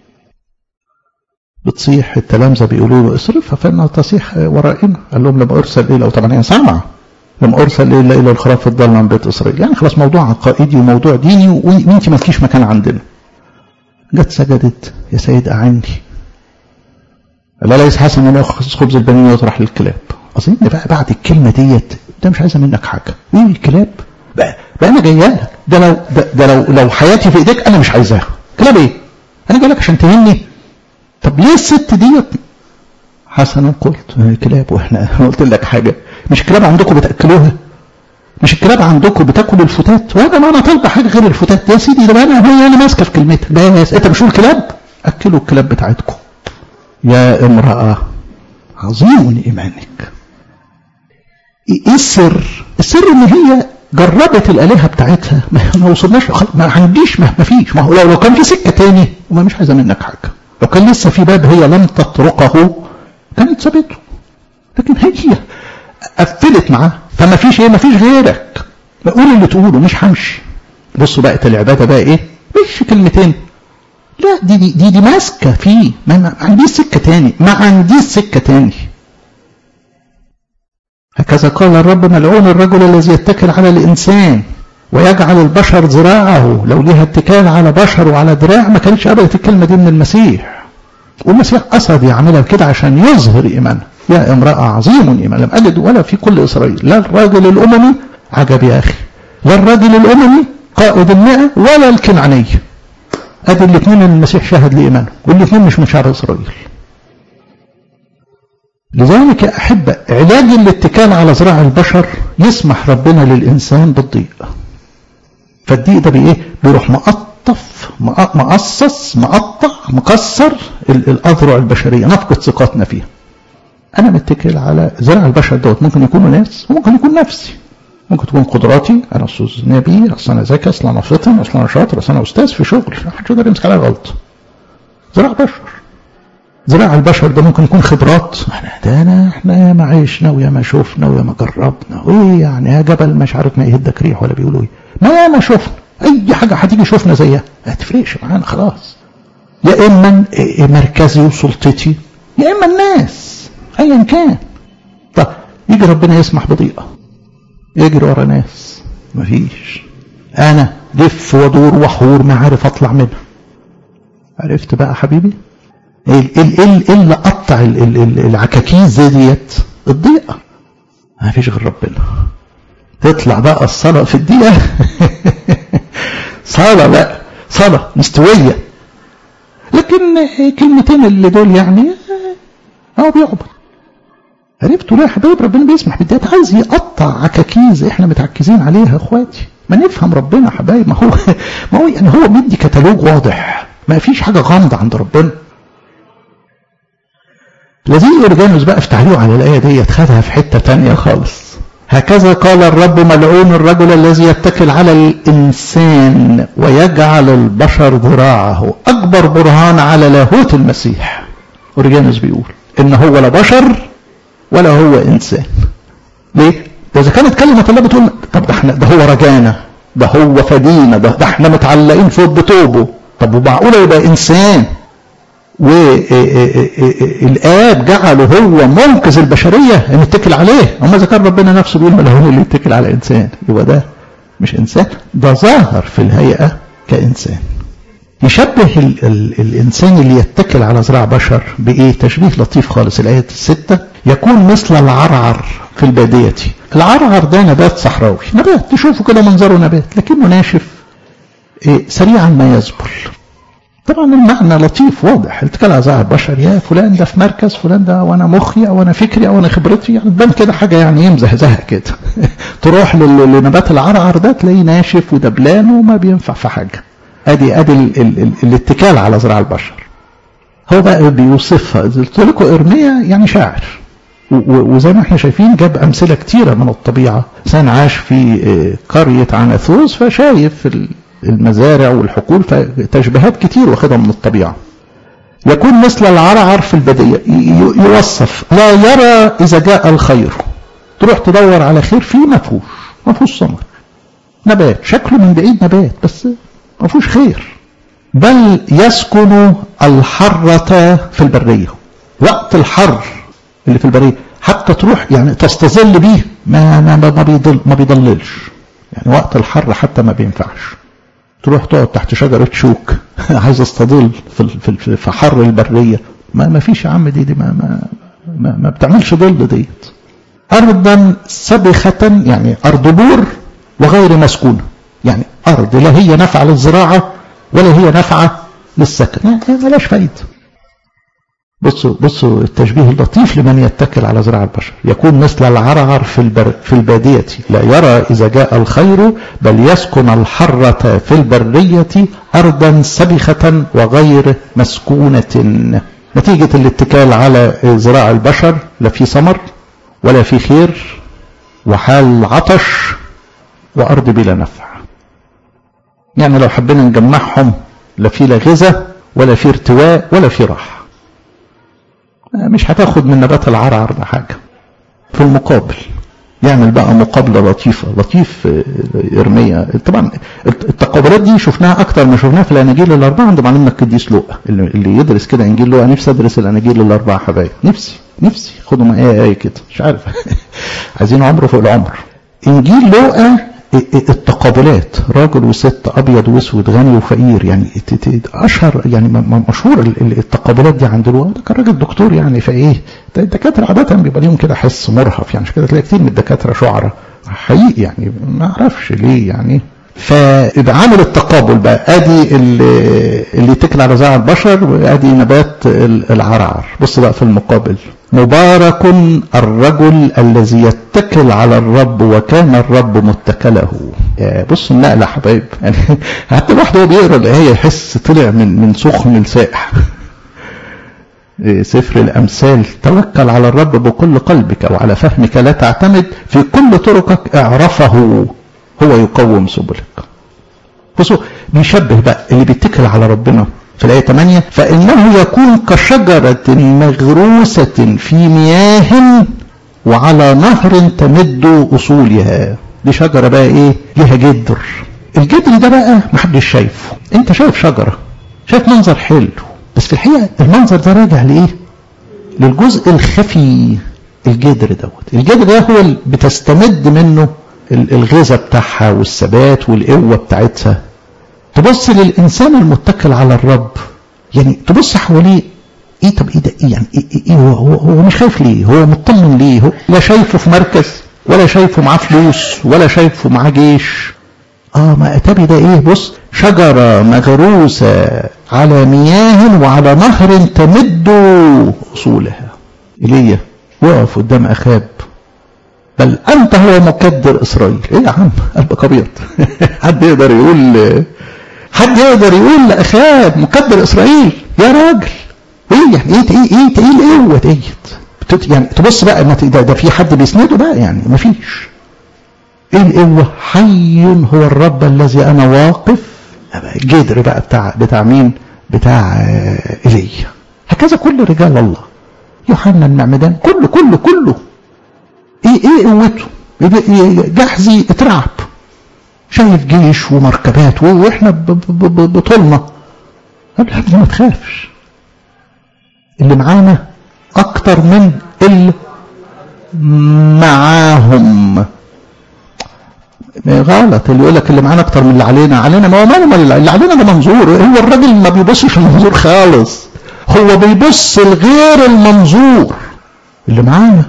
بتصيح التلامذة بيقولوا له اصرفها فإنها تصيح ورائنا قال لهم لما أرسل إلى طبعا هي سامعة لما أرسل إلا إلى الخراف الضال من بيت إسرائيل يعني خلاص موضوع عقائدي وموضوع ديني وانت ما لكيش مكان عندنا جت سجدت يا سيد أعني لا ليس حسن ان ياخذ خبز البنين ويطرح للكلاب اظن بقى بعد الكلمه ديت ده مش عايزه منك حاجه ايه الكلاب بقى, بقى انا جايه لك ده لو ده, ده لو لو حياتي في ايديك انا مش عايزاها كلاب ايه انا جاي لك عشان تهني طب ليه الست ديت حسنا قلت كلاب واحنا قلت لك حاجه مش الكلاب عندكم بتاكلوها مش الكلاب عندكم بتاكل الفتات وانا ما انا طالبه حاجه غير الفتات يا سيدي ده انا هو انا ماسكه في كلمتك بس انت مش الكلاب اكلوا الكلاب بتاعتكم يا امرأة عظيم إيمانك إيه السر السر إن هي جربت الآلهة بتاعتها ما وصلناش ما عنديش ما فيش ما هو لو, لو كان في سكة تاني وما مش عايزة منك حاجة لو كان لسه في باب هي لم تطرقه كانت سابته لكن هي قفلت معاه فما فيش ايه ما فيش غيرك بقول اللي تقوله مش همشي بصوا بقت العبادة بقى ايه مش كلمتين لا دي دي دي, دي ماسكه فيه ما, ما عنديش سكه تاني ما عنديش سكه تاني هكذا قال الرب ملعون الرجل الذي يتكل على الانسان ويجعل البشر ذراعه لو ليها اتكال على بشر وعلى دراع ما كانتش قبلت الكلمه دي من المسيح والمسيح قصد يعملها كده عشان يظهر ايمانه يا امراه عظيم ايمان لم اجد ولا في كل اسرائيل لا الراجل الاممي عجب يا اخي لا الراجل الاممي قائد المئة ولا الكنعانيه ادي الاثنين اللي المسيح شهد لايمانه والاثنين مش من شعب اسرائيل لذلك يا احبه علاج الاتكال على ذراع البشر يسمح ربنا للانسان بالضيق فالضيق ده بايه بيروح مقطف مقصص مقطع مكسر الاذرع البشريه نفقد ثقتنا فيها انا متكل على ذراع البشر دوت ممكن يكونوا ناس وممكن يكون نفسي ممكن تكون قدراتي انا استاذ نبي اصل انا ذكي اصل انا فطن اصل انا شاطر اصل انا استاذ في شغل ما حدش يقدر يمسك عليا غلط ذراع بشر ذراع البشر ده ممكن يكون خبرات احنا ده انا احنا يا ما عشنا ويا ما شفنا ويا ما جربنا وايه يعني يا جبل مش عارف ما يهدك ريح ولا بيقولوا ايه ما ما شفنا اي حاجه هتيجي شفنا زيها ما تفرقش معانا خلاص يا اما مركزي وسلطتي يا اما الناس ايا كان طب يجي ربنا يسمح بضيقه يجري ورا ناس مفيش انا لف ودور وحور ما عارف اطلع منها عرفت بقى حبيبي ايه ايه اللي قطع العكاكيز ديت الضيقه ما فيش غير ربنا تطلع بقى الصلاه في الدقيقه صلاه بقى صلاه مستويه لكن كلمتين اللي دول يعني هو بيعبد عرفتوا ليه يا حبايب ربنا بيسمح بالديات عايز يقطع عكاكيز احنا متعكزين عليها يا اخواتي ما نفهم ربنا يا حبايب ما هو ما هو يعني هو مدي كتالوج واضح ما فيش حاجه غامضه عند ربنا لذيذ اورجانوس بقى في تعليقه على الايه ديت خدها في حته تانية خالص هكذا قال الرب ملعون الرجل الذي يتكل على الإنسان ويجعل البشر ذراعه أكبر برهان على لاهوت المسيح أوريجانوس بيقول إن هو لا بشر ولا هو إنسان ليه؟ ده إذا كانت كلمة الله بتقول طب ده احنا ده هو رجانا ده هو فدينا ده, ده احنا متعلقين فوق بطوبه طب ومعقولة يبقى إنسان والآب جعله هو منقذ البشرية نتكل عليه أما إذا كان ربنا نفسه بيقول ملهون اللي يتكل على إنسان يبقى ده مش إنسان ده ظاهر في الهيئة كإنسان يشبه ال ال الإنسان اللي يتكل على ذراع بشر بإيه تشبيه لطيف خالص الآية الستة يكون مثل العرعر في البادية العرعر ده نبات صحراوي نبات تشوفه كده منظره نبات لكنه ناشف إيه سريعا ما يزبل طبعا المعنى لطيف واضح الاتكال على ذراع البشر يا فلان ده في مركز فلان ده وانا مخي او انا فكري او انا خبرتي يعني تبان كده حاجه يعني يمزهزها كده تروح لنبات العرعر ده تلاقيه ناشف ودبلان وما بينفع في حاجه ادي ادي ال ال ال الاتكال على ذراع البشر هو بقى بيوصفها قلت لكم ارميا يعني شاعر وزي ما احنا شايفين جاب امثله كتيره من الطبيعه انسان عاش في قريه عناثوس فشايف المزارع والحقول فتشبيهات كتير واخدها من الطبيعه يكون مثل العرعر في البديه يوصف لا يرى اذا جاء الخير تروح تدور على خير فيه ما فيهوش ما فيهوش ثمر نبات شكله من بعيد نبات بس ما فيهوش خير بل يسكن الحرة في البرية وقت الحر اللي في البرية حتى تروح يعني تستظل بيه ما ما ما بيضل ما بيضللش يعني وقت الحر حتى ما بينفعش تروح تقعد تحت شجرة شوك عايز استظل في في في حر البرية ما ما فيش يا عم دي دي ما ما ما, ما بتعملش ظل ديت أرضا سبخة يعني أرض بور وغير مسكونة يعني أرض لا هي نافعة للزراعة ولا هي نافعة للسكن يعني ملاش فايدة بصوا بصوا التشبيه اللطيف لمن يتكل على زراعة البشر يكون مثل العرعر في البر في البادية لا يرى إذا جاء الخير بل يسكن الحرة في البرية أرضا سبخة وغير مسكونة نتيجة الاتكال على زراع البشر لا في ثمر ولا في خير وحال عطش وأرض بلا نفع يعني لو حبينا نجمعهم لا في لا غذاء ولا في ارتواء ولا في راحة مش هتاخد من نبات العرعر ده حاجة في المقابل يعمل بقى مقابلة لطيفة لطيف إرمية طبعا التقابلات دي شفناها أكتر ما شفناها في الأناجيل الأربعة عند معلمنا القديس لوقا اللي يدرس كده إنجيل لوقا نفسي أدرس الأناجيل الأربعة حبايب نفسي نفسي خدوا معايا آية كده مش عارف عايزين عمر فوق العمر إنجيل لوقا التقابلات راجل وست ابيض واسود غني وفقير يعني اشهر يعني مشهور التقابلات دي عند الوقت ده كان راجل دكتور يعني فايه الدكاتره عاده بيبقى ليهم كده حس مرهف يعني مش كده تلاقي كتير من الدكاتره شعراء حقيقي يعني ما اعرفش ليه يعني فيبقى عامل التقابل بقى ادي اللي, اللي يتكل على زرع البشر وادي نبات العرعر بص بقى في المقابل مبارك الرجل الذي يتكل على الرب وكان الرب متكله بص النقله حبايب يعني حتى الواحد وهو بيقرا الايه يحس طلع من من سخن لساقع سفر الامثال توكل على الرب بكل قلبك وعلى فهمك لا تعتمد في كل طرقك اعرفه هو يقوم سبلك بصوا بيشبه بقى اللي بيتكل على ربنا في الآية 8 فإنه يكون كشجرة مغروسة في مياه وعلى نهر تمد أصولها دي شجرة بقى إيه ليها جدر الجدر ده بقى محدش شايفه انت شايف شجرة شايف منظر حلو بس في الحقيقة المنظر ده راجع لإيه للجزء الخفي الجدر دوت الجدر ده هو اللي بتستمد منه الغذاء بتاعها والثبات والقوة بتاعتها تبص للإنسان المتكل على الرب يعني تبص حواليه ايه طب ايه ده ايه يعني ايه, إيه هو, هو, هو مش خايف ليه هو مطمن ليه هو لا شايفه في مركز ولا شايفه معاه فلوس ولا شايفه معاه جيش اه ما اتابي ده ايه بص شجرة مغروسة على مياه وعلى نهر تمد اصولها ايليا وقف قدام اخاب بل انت هو مكدر اسرائيل ايه يا عم قلبك ابيض حد يقدر يقول حد يقدر يقول لاخاب مكدر اسرائيل يا راجل ايه يعني ايه ايه ايه ايه القوه ديت يعني تبص بقى ده, ده في حد بيسنده بقى يعني مفيش ايه القوة حي هو الرب الذي انا واقف جدر بقى بتاع بتاع مين بتاع ايليا هكذا كل رجال الله يوحنا المعمدان كله كله كله ايه ايه قوته جحزي اترعب شايف جيش ومركبات واحنا بطولنا قال له يا ابني ما تخافش اللي معانا اكتر من اللي معاهم غلط اللي يقول لك اللي معانا اكتر من اللي علينا علينا ما هو ماله اللي علينا ده منظور هو الراجل ما بيبصش المنظور خالص هو بيبص لغير المنظور اللي معانا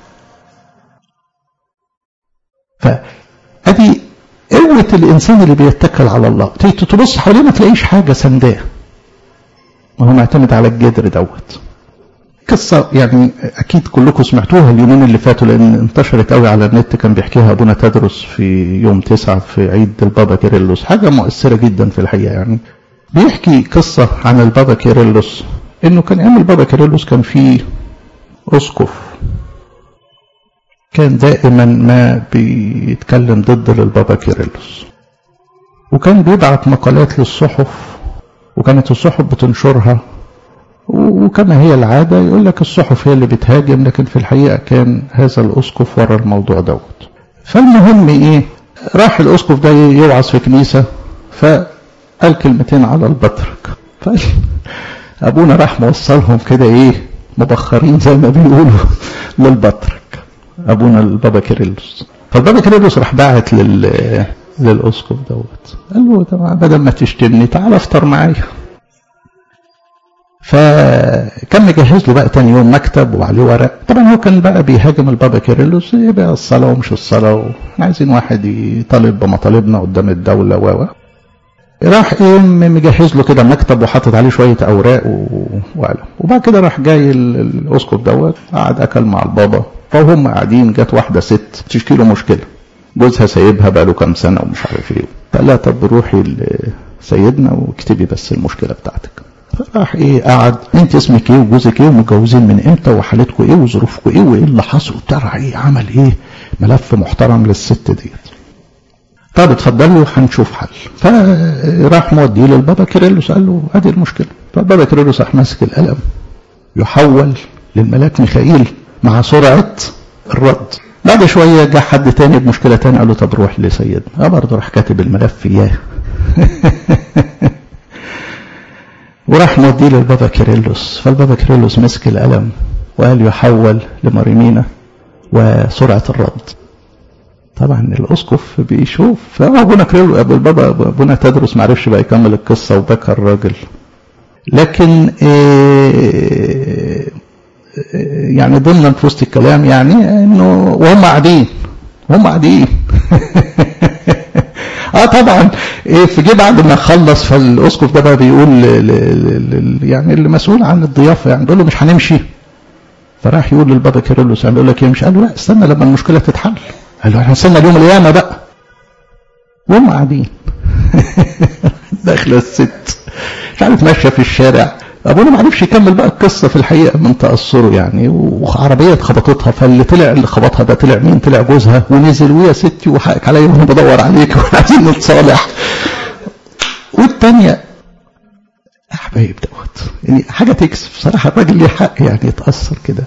فادي قوة الإنسان اللي بيتكل على الله تبص حواليه ما تلاقيش حاجة سنداه ما هو معتمد على الجدر دوت قصة يعني أكيد كلكم سمعتوها اليومين اللي فاتوا لأن انتشرت قوي على النت كان بيحكيها أبونا تدرس في يوم تسعة في عيد البابا كيرلس حاجة مؤثرة جدا في الحقيقة يعني بيحكي قصة عن البابا كيرلس إنه كان أيام البابا كيرلس كان في أسقف كان دائما ما بيتكلم ضد البابا كيرلس وكان بيبعت مقالات للصحف وكانت الصحف بتنشرها وكما هي العادة يقول لك الصحف هي اللي بتهاجم لكن في الحقيقة كان هذا الأسقف ورا الموضوع دوت فالمهم إيه راح الأسقف ده يوعظ في كنيسة فقال كلمتين على البطرك فأبونا راح موصلهم كده إيه مبخرين زي ما بيقولوا للبطرك أبونا البابا كيرلس فالبابا كيرلس راح باعت لل للأسقف دوت قال له طبعا بدل ما تشتمني تعال افطر معايا فكان مجهز له بقى تاني يوم مكتب وعليه ورق طبعا هو كان بقى بيهاجم البابا كيرلس ايه بقى الصلاه ومش الصلاه احنا عايزين واحد يطالب بمطالبنا قدام الدوله و راح ايه مجهز له كده مكتب وحاطط عليه شويه اوراق وقلم وبعد كده راح جاي الاسقف دوت قعد اكل مع البابا فهم قاعدين جت واحده ست تشكي له مشكله جوزها سايبها بقى له كام سنه ومش عارف ايه فقال لها طب روحي لسيدنا واكتبي بس المشكله بتاعتك فراح ايه قعد انت اسمك ايه وجوزك ايه ومتجوزين من امتى وحالتكم ايه وظروفكم ايه وايه اللي حصل وبتاع ايه عمل ايه ملف محترم للست ديت طب اتفضلي وهنشوف حل فراح موديه للبابا كيرلس قال له ادي المشكله فالبابا كيرلس راح ماسك القلم يحول للملاك ميخائيل مع سرعه الرد بعد شويه جه حد تاني بمشكله تانية قال له طب روح لسيدنا اه برضه راح كاتب الملف اياه وراح موديه للبابا كيرلس فالبابا كيرلس مسك القلم وقال يحول لماريمينا وسرعة الرد طبعا الاسقف بيشوف فابونا كيرلس ابو البابا ابونا تدرس معرفش بقى يكمل القصه وبكى الراجل لكن إيه يعني ضمن في وسط الكلام يعني انه وهم قاعدين وهم قاعدين اه طبعا إيه في جه بعد ما خلص فالاسقف ده بقى بيقول ل ل يعني اللي مسؤول عن الضيافه يعني بيقول له مش هنمشي فراح يقول للبابا كيرلس يعني يقول لك يمشي قال له لا استنى لما المشكله تتحل قال له احنا نستنى اليوم القيامه بقى وهم قاعدين داخله الست مش عارف ماشيه في الشارع ابونا ما عرفش يكمل بقى القصه في الحقيقه من تاثره يعني وعربيه خبطتها فاللي طلع اللي خبطها ده طلع مين؟ طلع جوزها ونزل ويا ستي وحقك عليا وانا بدور عليك وعايزين نتصالح والثانيه حبايب دوت يعني حاجه تكسف صراحه الراجل ليه حق يعني يتاثر كده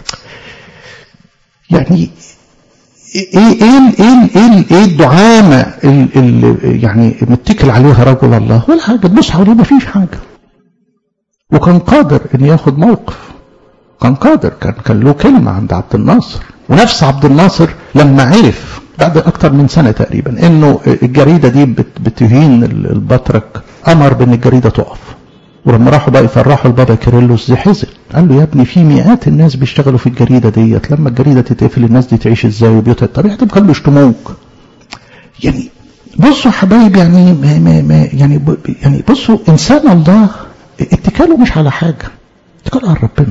يعني ايه ايه ايه ايه ايه الدعامه اللي يعني متكل عليها رجل الله ولا حاجه تبص حواليه ما فيش حاجه وكان قادر ان ياخد موقف كان قادر كان كان له كلمه عند عبد الناصر ونفس عبد الناصر لما عرف بعد اكتر من سنه تقريبا انه الجريده دي بتهين البطرك امر بان الجريده تقف ولما راحوا بقى يفرحوا البابا كيرلس زي حزن قال له يا ابني في مئات الناس بيشتغلوا في الجريده ديت لما الجريده تتقفل الناس دي تعيش ازاي وبيوتها طب كانوا بيشتموك يعني بصوا حبايب يعني ما ما ما يعني يعني بصوا انسان الله اتكاله مش على حاجة اتكاله على ربنا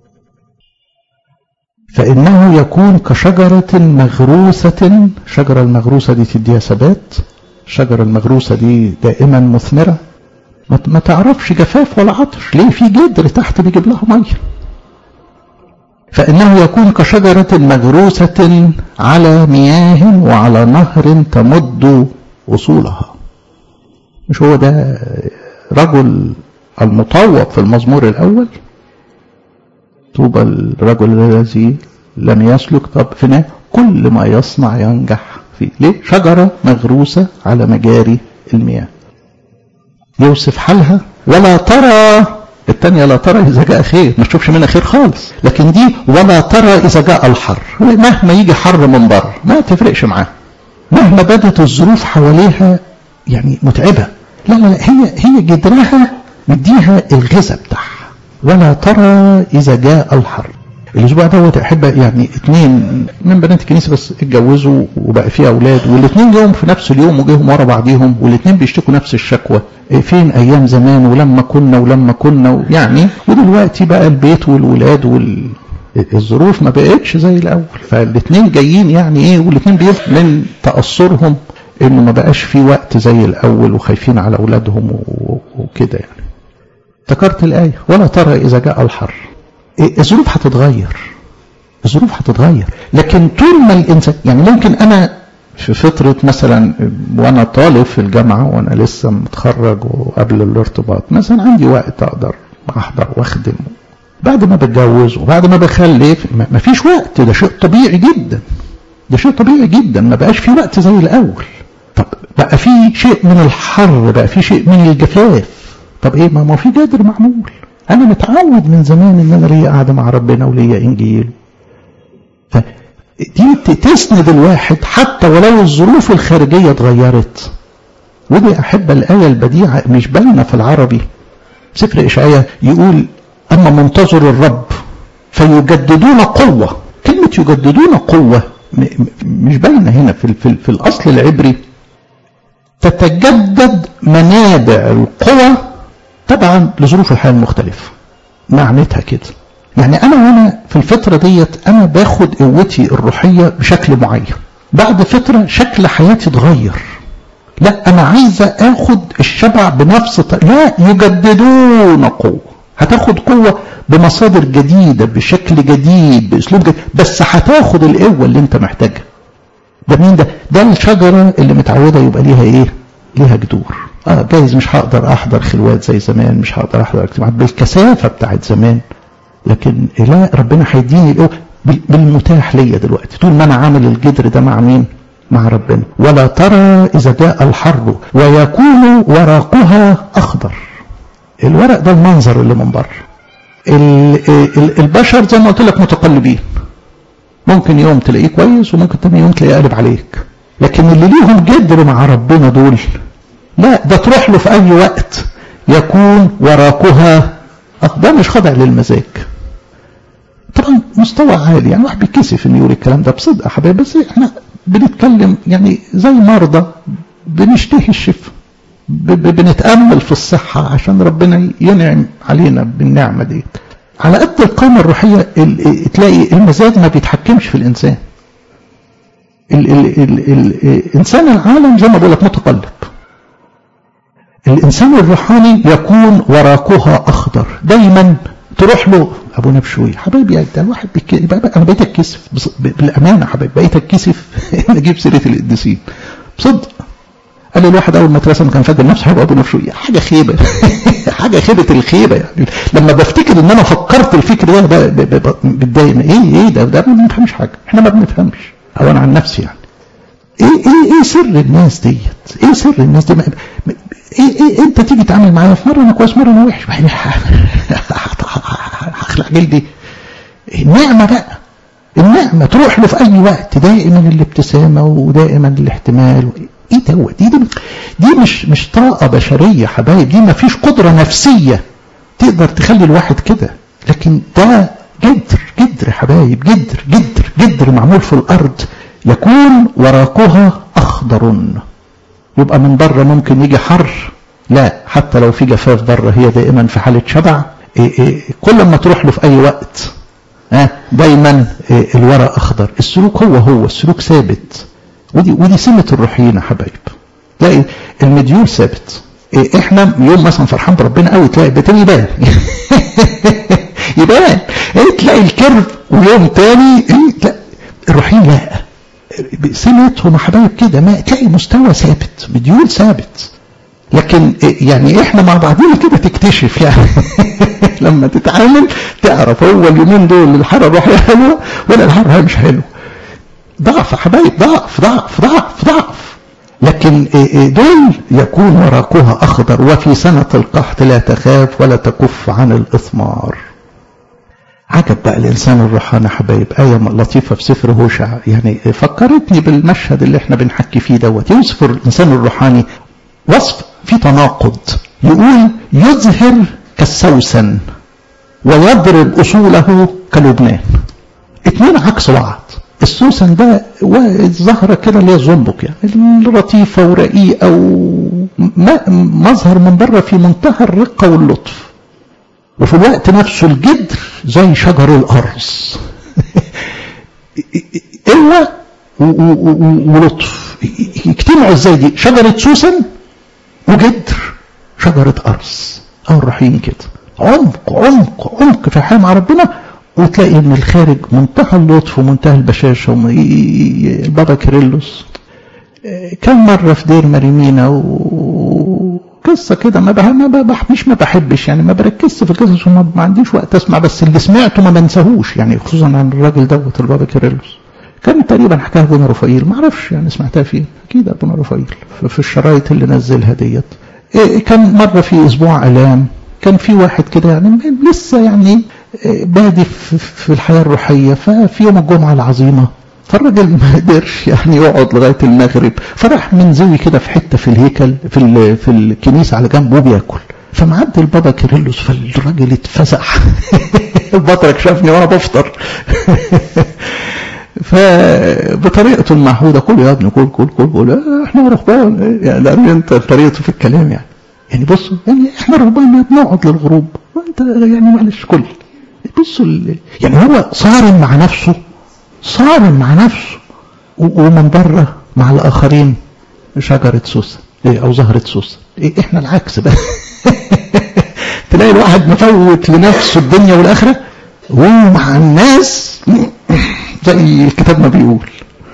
فإنه يكون كشجرة مغروسة شجرة المغروسة دي تديها ثبات الشجرة المغروسة دي دائما مثمرة ما تعرفش جفاف ولا عطش ليه في جدر تحت بيجيب لها مية فإنه يكون كشجرة مغروسة على مياه وعلى نهر تمد وصولها مش هو ده رجل المطوب في المزمور الأول طوبى الرجل الذي لم يسلك طب في كل ما يصنع ينجح فيه ليه شجرة مغروسة على مجاري المياه يوصف حالها ولا ترى التانية لا ترى إذا جاء خير ما تشوفش منها خير خالص لكن دي ولا ترى إذا جاء الحر مهما يجي حر من بره ما تفرقش معاه مهما بدت الظروف حواليها يعني متعبة لا لا لا هي هي جدرها مديها الغذاء بتاعها ولا ترى إذا جاء الحر الأسبوع دوت أحب يعني اثنين من بنات الكنيسة بس اتجوزوا وبقى فيها أولاد والاثنين جاهم في نفس اليوم وجيهم ورا بعضيهم والاثنين بيشتكوا نفس الشكوى فين أيام زمان ولما كنا ولما كنا يعني ودلوقتي بقى البيت والولاد وال الظروف ما بقتش زي الأول فالاثنين جايين يعني إيه والاثنين بيف من تأثرهم إنه ما بقاش في وقت زي الأول وخايفين على أولادهم وكده يعني افتكرت الآية ولا ترى إذا جاء الحر الظروف هتتغير الظروف هتتغير لكن طول ما الإنسان يعني ممكن أنا في فترة مثلا وأنا طالب في الجامعة وأنا لسه متخرج وقبل الارتباط مثلا عندي وقت أقدر أحضر وأخدم بعد ما بتجوز وبعد ما بخلف ما فيش وقت ده شيء طبيعي جدا ده شيء طبيعي جدا ما بقاش في وقت زي الأول طب بقى في شيء من الحر بقى في شيء من الجفاف طب ايه ما ما في جدر معمول انا متعود من زمان ان انا ليا قاعده مع ربنا وليا انجيل فدي تسند الواحد حتى ولو الظروف الخارجيه اتغيرت ودي احب الايه البديعه مش باينه في العربي سفر اشعياء يقول اما منتظر الرب فيجددون قوه كلمه يجددون قوه مش باينه هنا في, في, في الاصل العبري تتجدد منابع القوى طبعا لظروف الحياه المختلفه معناتها كده يعني انا وانا في الفتره ديت انا باخد قوتي الروحيه بشكل معين بعد فتره شكل حياتي اتغير لا انا عايزه اخد الشبع بنفس ط... لا يجددون قوه هتاخد قوه بمصادر جديده بشكل جديد باسلوب جديد بس هتاخد القوه اللي انت محتاجها ده مين ده ده الشجره اللي متعوده يبقى ليها ايه ليها جذور اه جايز مش هقدر احضر خلوات زي زمان مش هقدر احضر اجتماعات بالكثافه بتاعت زمان لكن لا ربنا هيديني القوه بالمتاح ليا دلوقتي طول ما انا عامل الجدر ده مع مين مع ربنا ولا ترى اذا جاء الحر ويكون ورقها اخضر الورق ده المنظر اللي من بره البشر زي ما قلت لك متقلبين ممكن يوم تلاقيه كويس وممكن تاني يوم تلاقيه قلب عليك لكن اللي ليهم جدر مع ربنا دول لا ده تروح له في اي وقت يكون وراقها ده مش خاضع للمزاج طبعا مستوى عالي يعني واحد بيتكسف انه يقول الكلام ده بصدق يا حبايبي بس احنا بنتكلم يعني زي مرضى بنشتهي الشفاء بنتامل في الصحه عشان ربنا ينعم علينا بالنعمه دي على قد القامه الروحيه تلاقي المزاج ما بيتحكمش في الانسان ال ال ال الانسان العالم زي ما بقول لك متقلب الانسان الروحاني يكون وراقها اخضر دايما تروح له ابونا بشوي حبايبي ده الواحد بيك... انا بقيت اتكسف بالامانه حبايبي بقيت اتكسف ان اجيب سيره القديسين بصدق قال لي الواحد اول ما اترسم كان فاكر نفسه هيبقى ابونا بشوي حاجه خيبه حاجه خيبه الخيبه يعني لما بفتكر ان انا فكرت الفكر ده بتضايق ايه ايه ده ده ما بنفهمش حاجه احنا ما بنفهمش او انا عن نفسي يعني ايه ايه ايه سر الناس ديت ايه سر الناس دي ايه ايه انت تيجي تعمل معايا في مره انا كويس مره انا وحش هخلع جلدي النعمه بقى النعمه تروح له في اي وقت دائما الابتسامه ودائما الاحتمال ايه دوت دي, دي دي مش مش طاقه بشريه حبايب دي ما فيش قدره نفسيه تقدر تخلي الواحد كده لكن ده جدر جدر حبايب جدر جدر جدر معمول في الارض يكون ورقها اخضر يبقى من بره ممكن يجي حر لا حتى لو في جفاف بره هي دائما في حاله شبع إيه إيه كل ما تروح له في اي وقت ها دايما إيه الورق اخضر السلوك هو هو السلوك ثابت ودي ودي سمه الروحيين يا حبايب تلاقي المديول ثابت احنا يوم مثلا فرحان بربنا قوي تلاقي البتين يبان يبان ايه تلاقي الكيرف ويوم تاني ايه لا الروحيين لا سمتهم يا حبايب كده ما تلاقي مستوى ثابت مديول ثابت لكن يعني احنا مع بعضنا كده تكتشف يعني لما تتعامل تعرف هو اليومين دول الحراره الروحيه حلوه ولا الحراره مش حلوه ضعف يا حبايب ضعف ضعف ضعف ضعف لكن دول يكون ورقها أخضر وفي سنة القحط لا تخاف ولا تكف عن الإثمار عجب بقى الإنسان الروحاني حبايب آية لطيفة في سفر هوشع يعني فكرتني بالمشهد اللي احنا بنحكي فيه دوت يوصف الإنسان الروحاني وصف في تناقض يقول يظهر كالسوسن ويضرب أصوله كلبنان اتنين عكس بعض السوسن ده ظهر كده اللي هي الزنبق يعني لطيفة ورقيقة ومظهر من بره في منتهى الرقة واللطف وفي الوقت نفسه الجدر زي شجر الأرز قوة ولطف يجتمعوا ازاي دي شجرة سوسن وجدر شجرة أرز أو الروحيين كده عمق عمق عمق في الحياة مع ربنا وتلاقي من الخارج منتهى اللطف ومنتهى البشاشة البابا كيرلس كم مرة في دير مريمينا وقصة كده ما بح... ما بح... مش ما بحبش يعني ما بركزش في القصص وما ما عنديش وقت اسمع بس اللي سمعته ما بنساهوش يعني خصوصا عن الراجل دوت البابا كيرلس كان تقريبا حكاها ابونا رفائيل ما اعرفش يعني سمعتها فين اكيد ابونا رفائيل في الشرايط اللي نزلها ديت كان مرة في اسبوع الام كان في واحد كده يعني لسه يعني بادي في الحياة الروحية ففي يوم الجمعة العظيمة فالراجل ما قدرش يعني يقعد لغاية المغرب فراح منزوي كده في حتة في الهيكل في في الكنيسة على جنبه بياكل فمعدي البابا كيرلس فالراجل اتفزع البطرك شافني وانا بفطر فبطريقته المعهوده كل يا ابني كل كل كل كل احنا رهبان يعني لان انت طريقته في الكلام يعني يعني بصوا يعني احنا رهبان بنقعد للغروب وانت يعني معلش كل بصوا يعني هو صارم مع نفسه صارم مع نفسه ومن بره مع الاخرين شجره سوسه او زهره سوسه إيه احنا العكس بقى تلاقي الواحد مفوت لنفسه الدنيا والاخره ومع الناس زي الكتاب ما بيقول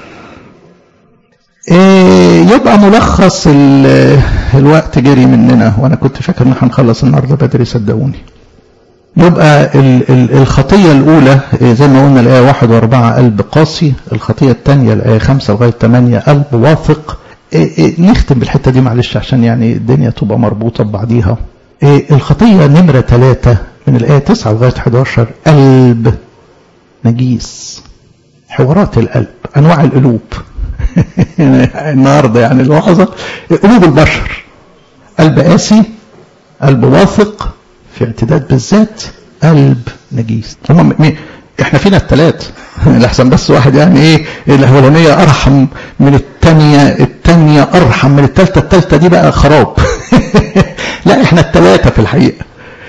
إيه يبقى ملخص الوقت جري مننا وانا كنت فاكر ان هنخلص النهارده بدري صدقوني يبقى ال ال الخطية الأولى زي ما قلنا الآية واحد وأربعة قلب قاسي الخطية الثانية الآية خمسة لغاية ثمانية قلب واثق إيه إيه نختم بالحتة دي معلش عشان يعني الدنيا تبقى مربوطة ببعضيها إيه الخطية نمرة ثلاثة من الآية تسعة لغاية 11 قلب نجيس حوارات القلب أنواع القلوب النهارده يعني الوعظة قلوب البشر قلب قاسي قلب واثق في اعتداد بالذات قلب نجيس هم احنا فينا الثلاث الاحسن بس واحد يعني ايه الاولانيه ارحم من الثانيه الثانيه ارحم من الثالثه الثالثه دي بقى خراب لا احنا الثلاثه في الحقيقه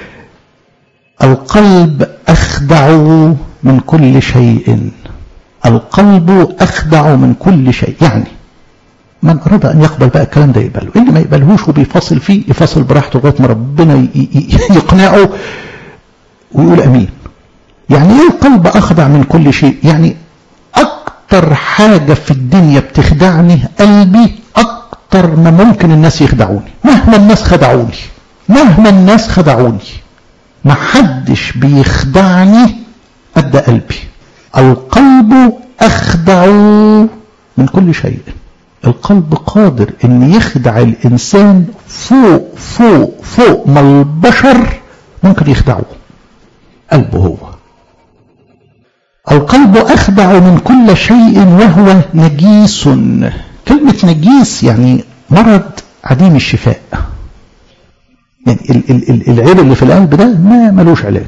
القلب اخدع من كل شيء القلب اخدع من كل شيء يعني من أراد أن يقبل بقى الكلام ده يقبله اللي ما يقبلهوش وبيفاصل فيه يفاصل براحته لغاية ما ربنا يقنعه ويقول أمين يعني إيه القلب أخدع من كل شيء يعني أكتر حاجة في الدنيا بتخدعني قلبي أكتر ما ممكن الناس يخدعوني مهما الناس خدعوني مهما الناس خدعوني ما حدش بيخدعني قد قلبي القلب أخدع من كل شيء القلب قادر ان يخدع الانسان فوق فوق فوق ما البشر ممكن يخدعوه قلبه هو القلب اخدع من كل شيء وهو نجيس كلمة نجيس يعني مرض عديم الشفاء يعني ال ال ال العيب اللي في القلب ده ما ملوش علاج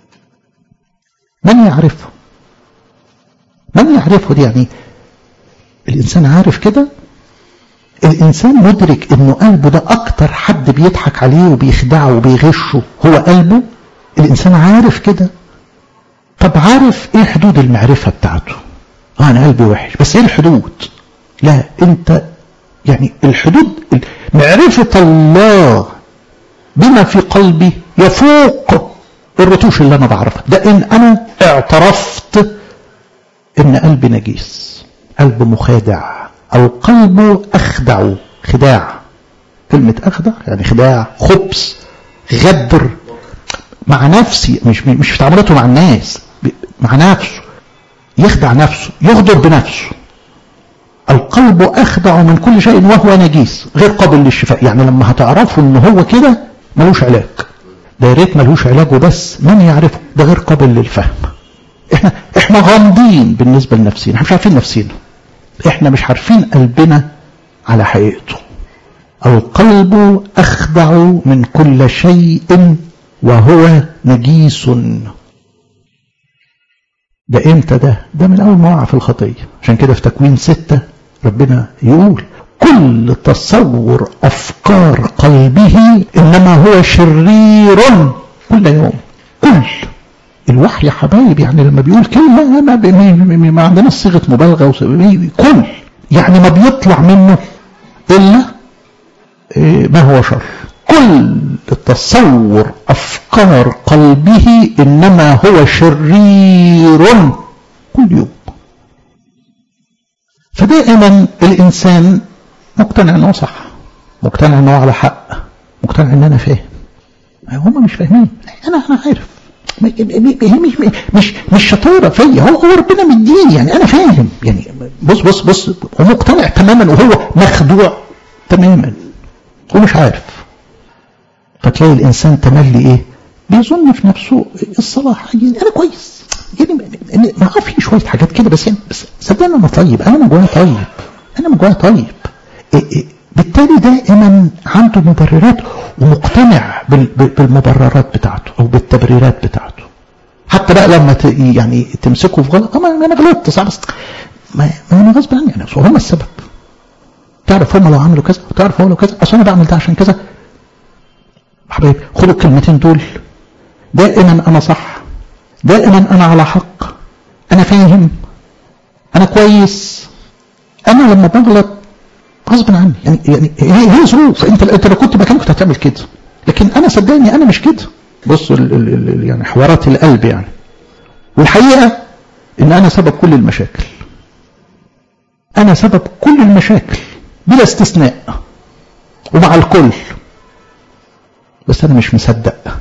من يعرفه من يعرفه دي يعني الإنسان عارف كده الإنسان مدرك إنه قلبه ده أكتر حد بيضحك عليه وبيخدعه وبيغشه هو قلبه الإنسان عارف كده طب عارف إيه حدود المعرفة بتاعته آه أنا قلبي وحش بس إيه الحدود لا أنت يعني الحدود معرفة الله بما في قلبي يفوق الرتوش اللي انا بعرفها ده ان انا اعترفت ان قلبي نجيس قلب مخادع القلب اخدع خداع كلمة اخدع يعني خداع خبث غدر مع نفسي مش مش في تعاملاته مع الناس مع نفسه يخدع نفسه يغدر بنفسه القلب أخدع من كل شيء وهو نجيس غير قابل للشفاء يعني لما هتعرفوا ان هو كده ملوش علاج ده يا ريت ملوش علاج وبس من يعرفه ده غير قابل للفهم احنا احنا غامضين بالنسبه لنفسنا احنا مش عارفين نفسنا احنا مش عارفين قلبنا على حقيقته القلب اخدع من كل شيء وهو نجيس ده امتى ده ده من اول ما وقع في الخطيه عشان كده في تكوين ستة ربنا يقول كل تصور افكار قلبه انما هو شرير كل يوم كل الوحي يا حبايب يعني لما بيقول كلمه ما, ما, ما عندناش صيغه مبالغه كل يعني ما بيطلع منه الا ما هو شر كل تصور افكار قلبه انما هو شرير كل يوم فدائما الانسان مقتنع انه صح مقتنع انه على حق مقتنع ان انا فاهم هم مش فاهمين انا انا عارف مش مش مش شطاره فيا هو هو ربنا مديني يعني انا فاهم يعني بص بص بص هو مقتنع تماما وهو مخدوع تماما هو مش عارف فتلاقي الانسان تملي ايه بيظن في نفسه الصلاح يعني انا كويس يعني ما في شويه حاجات كده بس يعني بس صدقني انا طيب انا من جوايا طيب انا من جوايا طيب إيه إيه بالتالي دائما عنده مبررات ومقتنع بالمبررات بتاعته او بالتبريرات بتاعته حتى بقى لما يعني تمسكه في غلط ما انا غلطت صح بس ما, ما انا غصب عني يعني هم السبب تعرف هم لو عملوا كذا وتعرف هو لو كذا اصل انا بعمل ده عشان كذا حبايبي خدوا الكلمتين دول دائما انا صح دائما انا على حق انا فاهم انا كويس انا لما بغلط غصب عني يعني يعني هي ظروف انت انت لو كنت مكانك كنت هتعمل كده لكن انا صدقني انا مش كده بص ال ال ال يعني حوارات القلب يعني والحقيقه ان انا سبب كل المشاكل انا سبب كل المشاكل بلا استثناء ومع الكل بس انا مش مصدق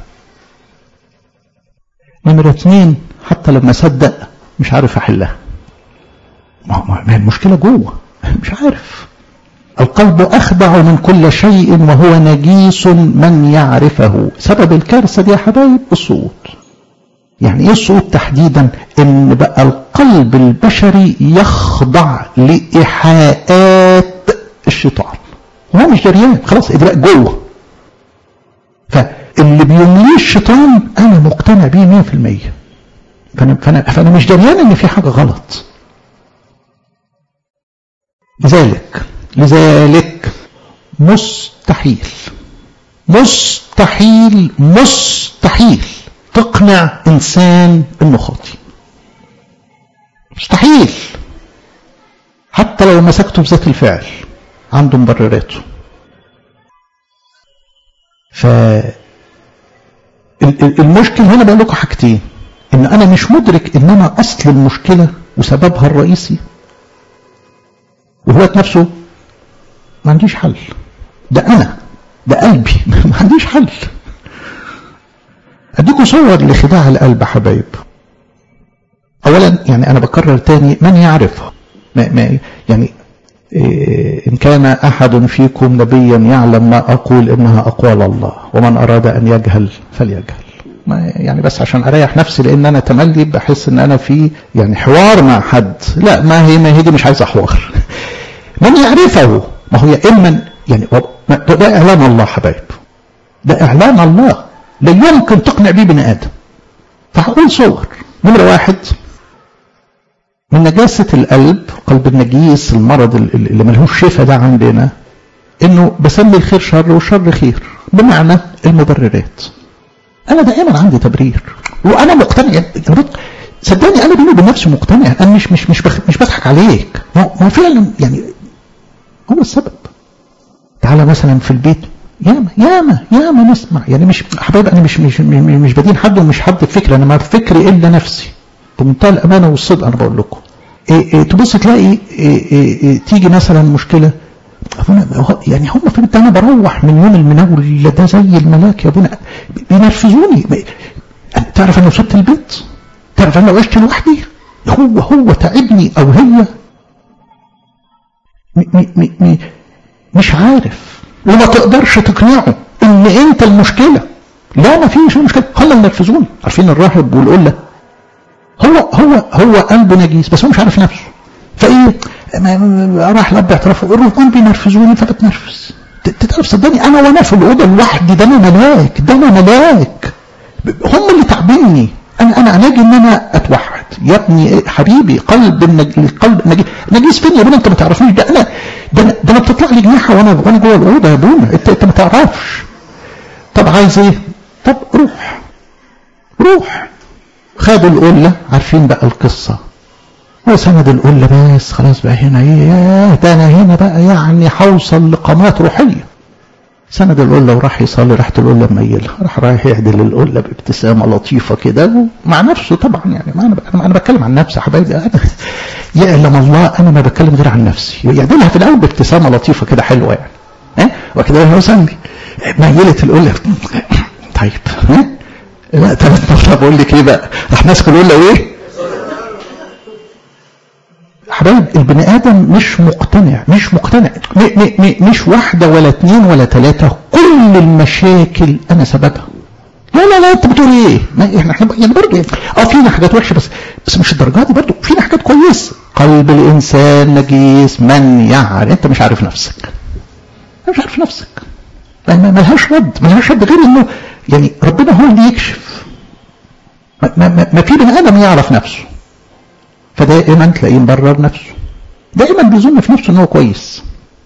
نمرة اتنين حتى لما صدق مش عارف احلها ما هي المشكلة جوه مش عارف القلب أخدع من كل شيء وهو نجيس من يعرفه سبب الكارثة دي يا حبايب الصوت يعني ايه الصوت تحديدا ان بقى القلب البشري يخضع لإيحاءات الشيطان هو مش دريان خلاص ادراك جوه فاللي بيمليه الشيطان انا مقتنع بيه 100% فانا فانا فانا مش دريان ان في حاجه غلط لذلك لذلك مستحيل مستحيل مستحيل تقنع انسان انه خاطي مستحيل حتى لو مسكته بذات الفعل عنده مبرراته ف المشكل هنا بقول لكم حاجتين ان انا مش مدرك ان انا اصل المشكله وسببها الرئيسي وهو نفسه ما عنديش حل ده انا ده قلبي ما عنديش حل اديكم صور لخداع القلب حبايب اولا يعني انا بكرر تاني من يعرفها ما ما يعني إيه إن كان أحد فيكم نبيا يعلم ما أقول إنها أقوال الله ومن أراد أن يجهل فليجهل ما يعني بس عشان أريح نفسي لأن أنا تملي بحس إن أنا في يعني حوار مع حد لا ما هي ما هي دي مش عايزة حوار من يعرفه ما هو يا إما يعني ده إعلان الله حبايب ده إعلان الله لا يمكن تقنع بيه بني آدم فهقول صور نمرة واحد من نجاسة القلب قلب النجيس المرض اللي ملهوش شفا ده عندنا انه بسمي الخير شر والشر خير بمعنى المبررات انا دائما عندي تبرير وانا مقتنع صدقني انا بيني وبين نفسي مقتنع انا مش مش مش مش بضحك عليك ما هو فعلا يعني هو السبب تعالى مثلا في البيت ياما ياما ياما نسمع يعني مش حبايب انا مش مش مش بدين حد ومش حد فكره انا ما فكري الا نفسي بمنتهى الامانه والصدق انا بقول لكم إيه إيه تبص تلاقي إيه إيه إيه تيجي مثلا مشكله يعني هم في البيت انا بروح من يوم المناول ده زي الملاك يا ابونا بينرفزوني تعرف انا وصلت البيت تعرف انا لو عشت لوحدي هو هو تعبني او هي م م م مش عارف وما تقدرش تقنعه ان انت المشكله لا ما فيش مشكله هم اللي نرفزوني عارفين الراهب والقله هو هو هو قلبه نجيس بس هو مش عارف نفسه فايه راح لب اعترافه الرهبان بينرفزوني فبتنرفز تعرف صدقني انا وانا في الاوضه لوحدي ده انا ملاك ده انا ملاك هم اللي تعبني انا انا علاجي ان انا اتوحد يا ابني حبيبي قلب النج... القلب النجيس نجيس فين يا ابونا انت ما تعرفنيش ده انا ده انا ده انا بتطلع لي جناحه وانا وانا جوه الاوضه يا ابونا انت انت ما تعرفش طب عايز ايه؟ طب روح روح خدوا القله عارفين بقى القصه وسند القله بس خلاص بقى هنا ايه ده انا هنا بقى يعني هوصل لقامات روحيه سند القله وراح يصلي راحت القله مميله راح رايح يعدل القله بابتسامه لطيفه كده مع نفسه طبعا يعني ما انا انا, أنا بتكلم عن نفسي يا حبايبي انا يعلم الله انا ما بتكلم غير عن نفسي يعدلها في الاول بابتسامه لطيفه كده حلوه يعني ها وكده انا يصلي ميله القله طيب ها لا ثلاث مرات بقول لك ايه بقى راح ماسك القله وايه حبايب البني ادم مش مقتنع مش مقتنع م م م مش واحده ولا اثنين ولا ثلاثه كل المشاكل انا سببها لا لا لا انت بتقول ايه؟ ما احنا احنا يعني برضه اه فينا حاجات وحشه بس بس مش الدرجات دي برضه فينا حاجات كويسه قلب الانسان نجيس من يعرف انت مش عارف نفسك مش عارف نفسك ما لهاش رد ما لهاش رد غير انه يعني ربنا هو اللي يكشف ما, ما, ما في بني ادم يعرف نفسه فدائما تلاقيه مبرر نفسه دائما بيظن في نفسه ان هو كويس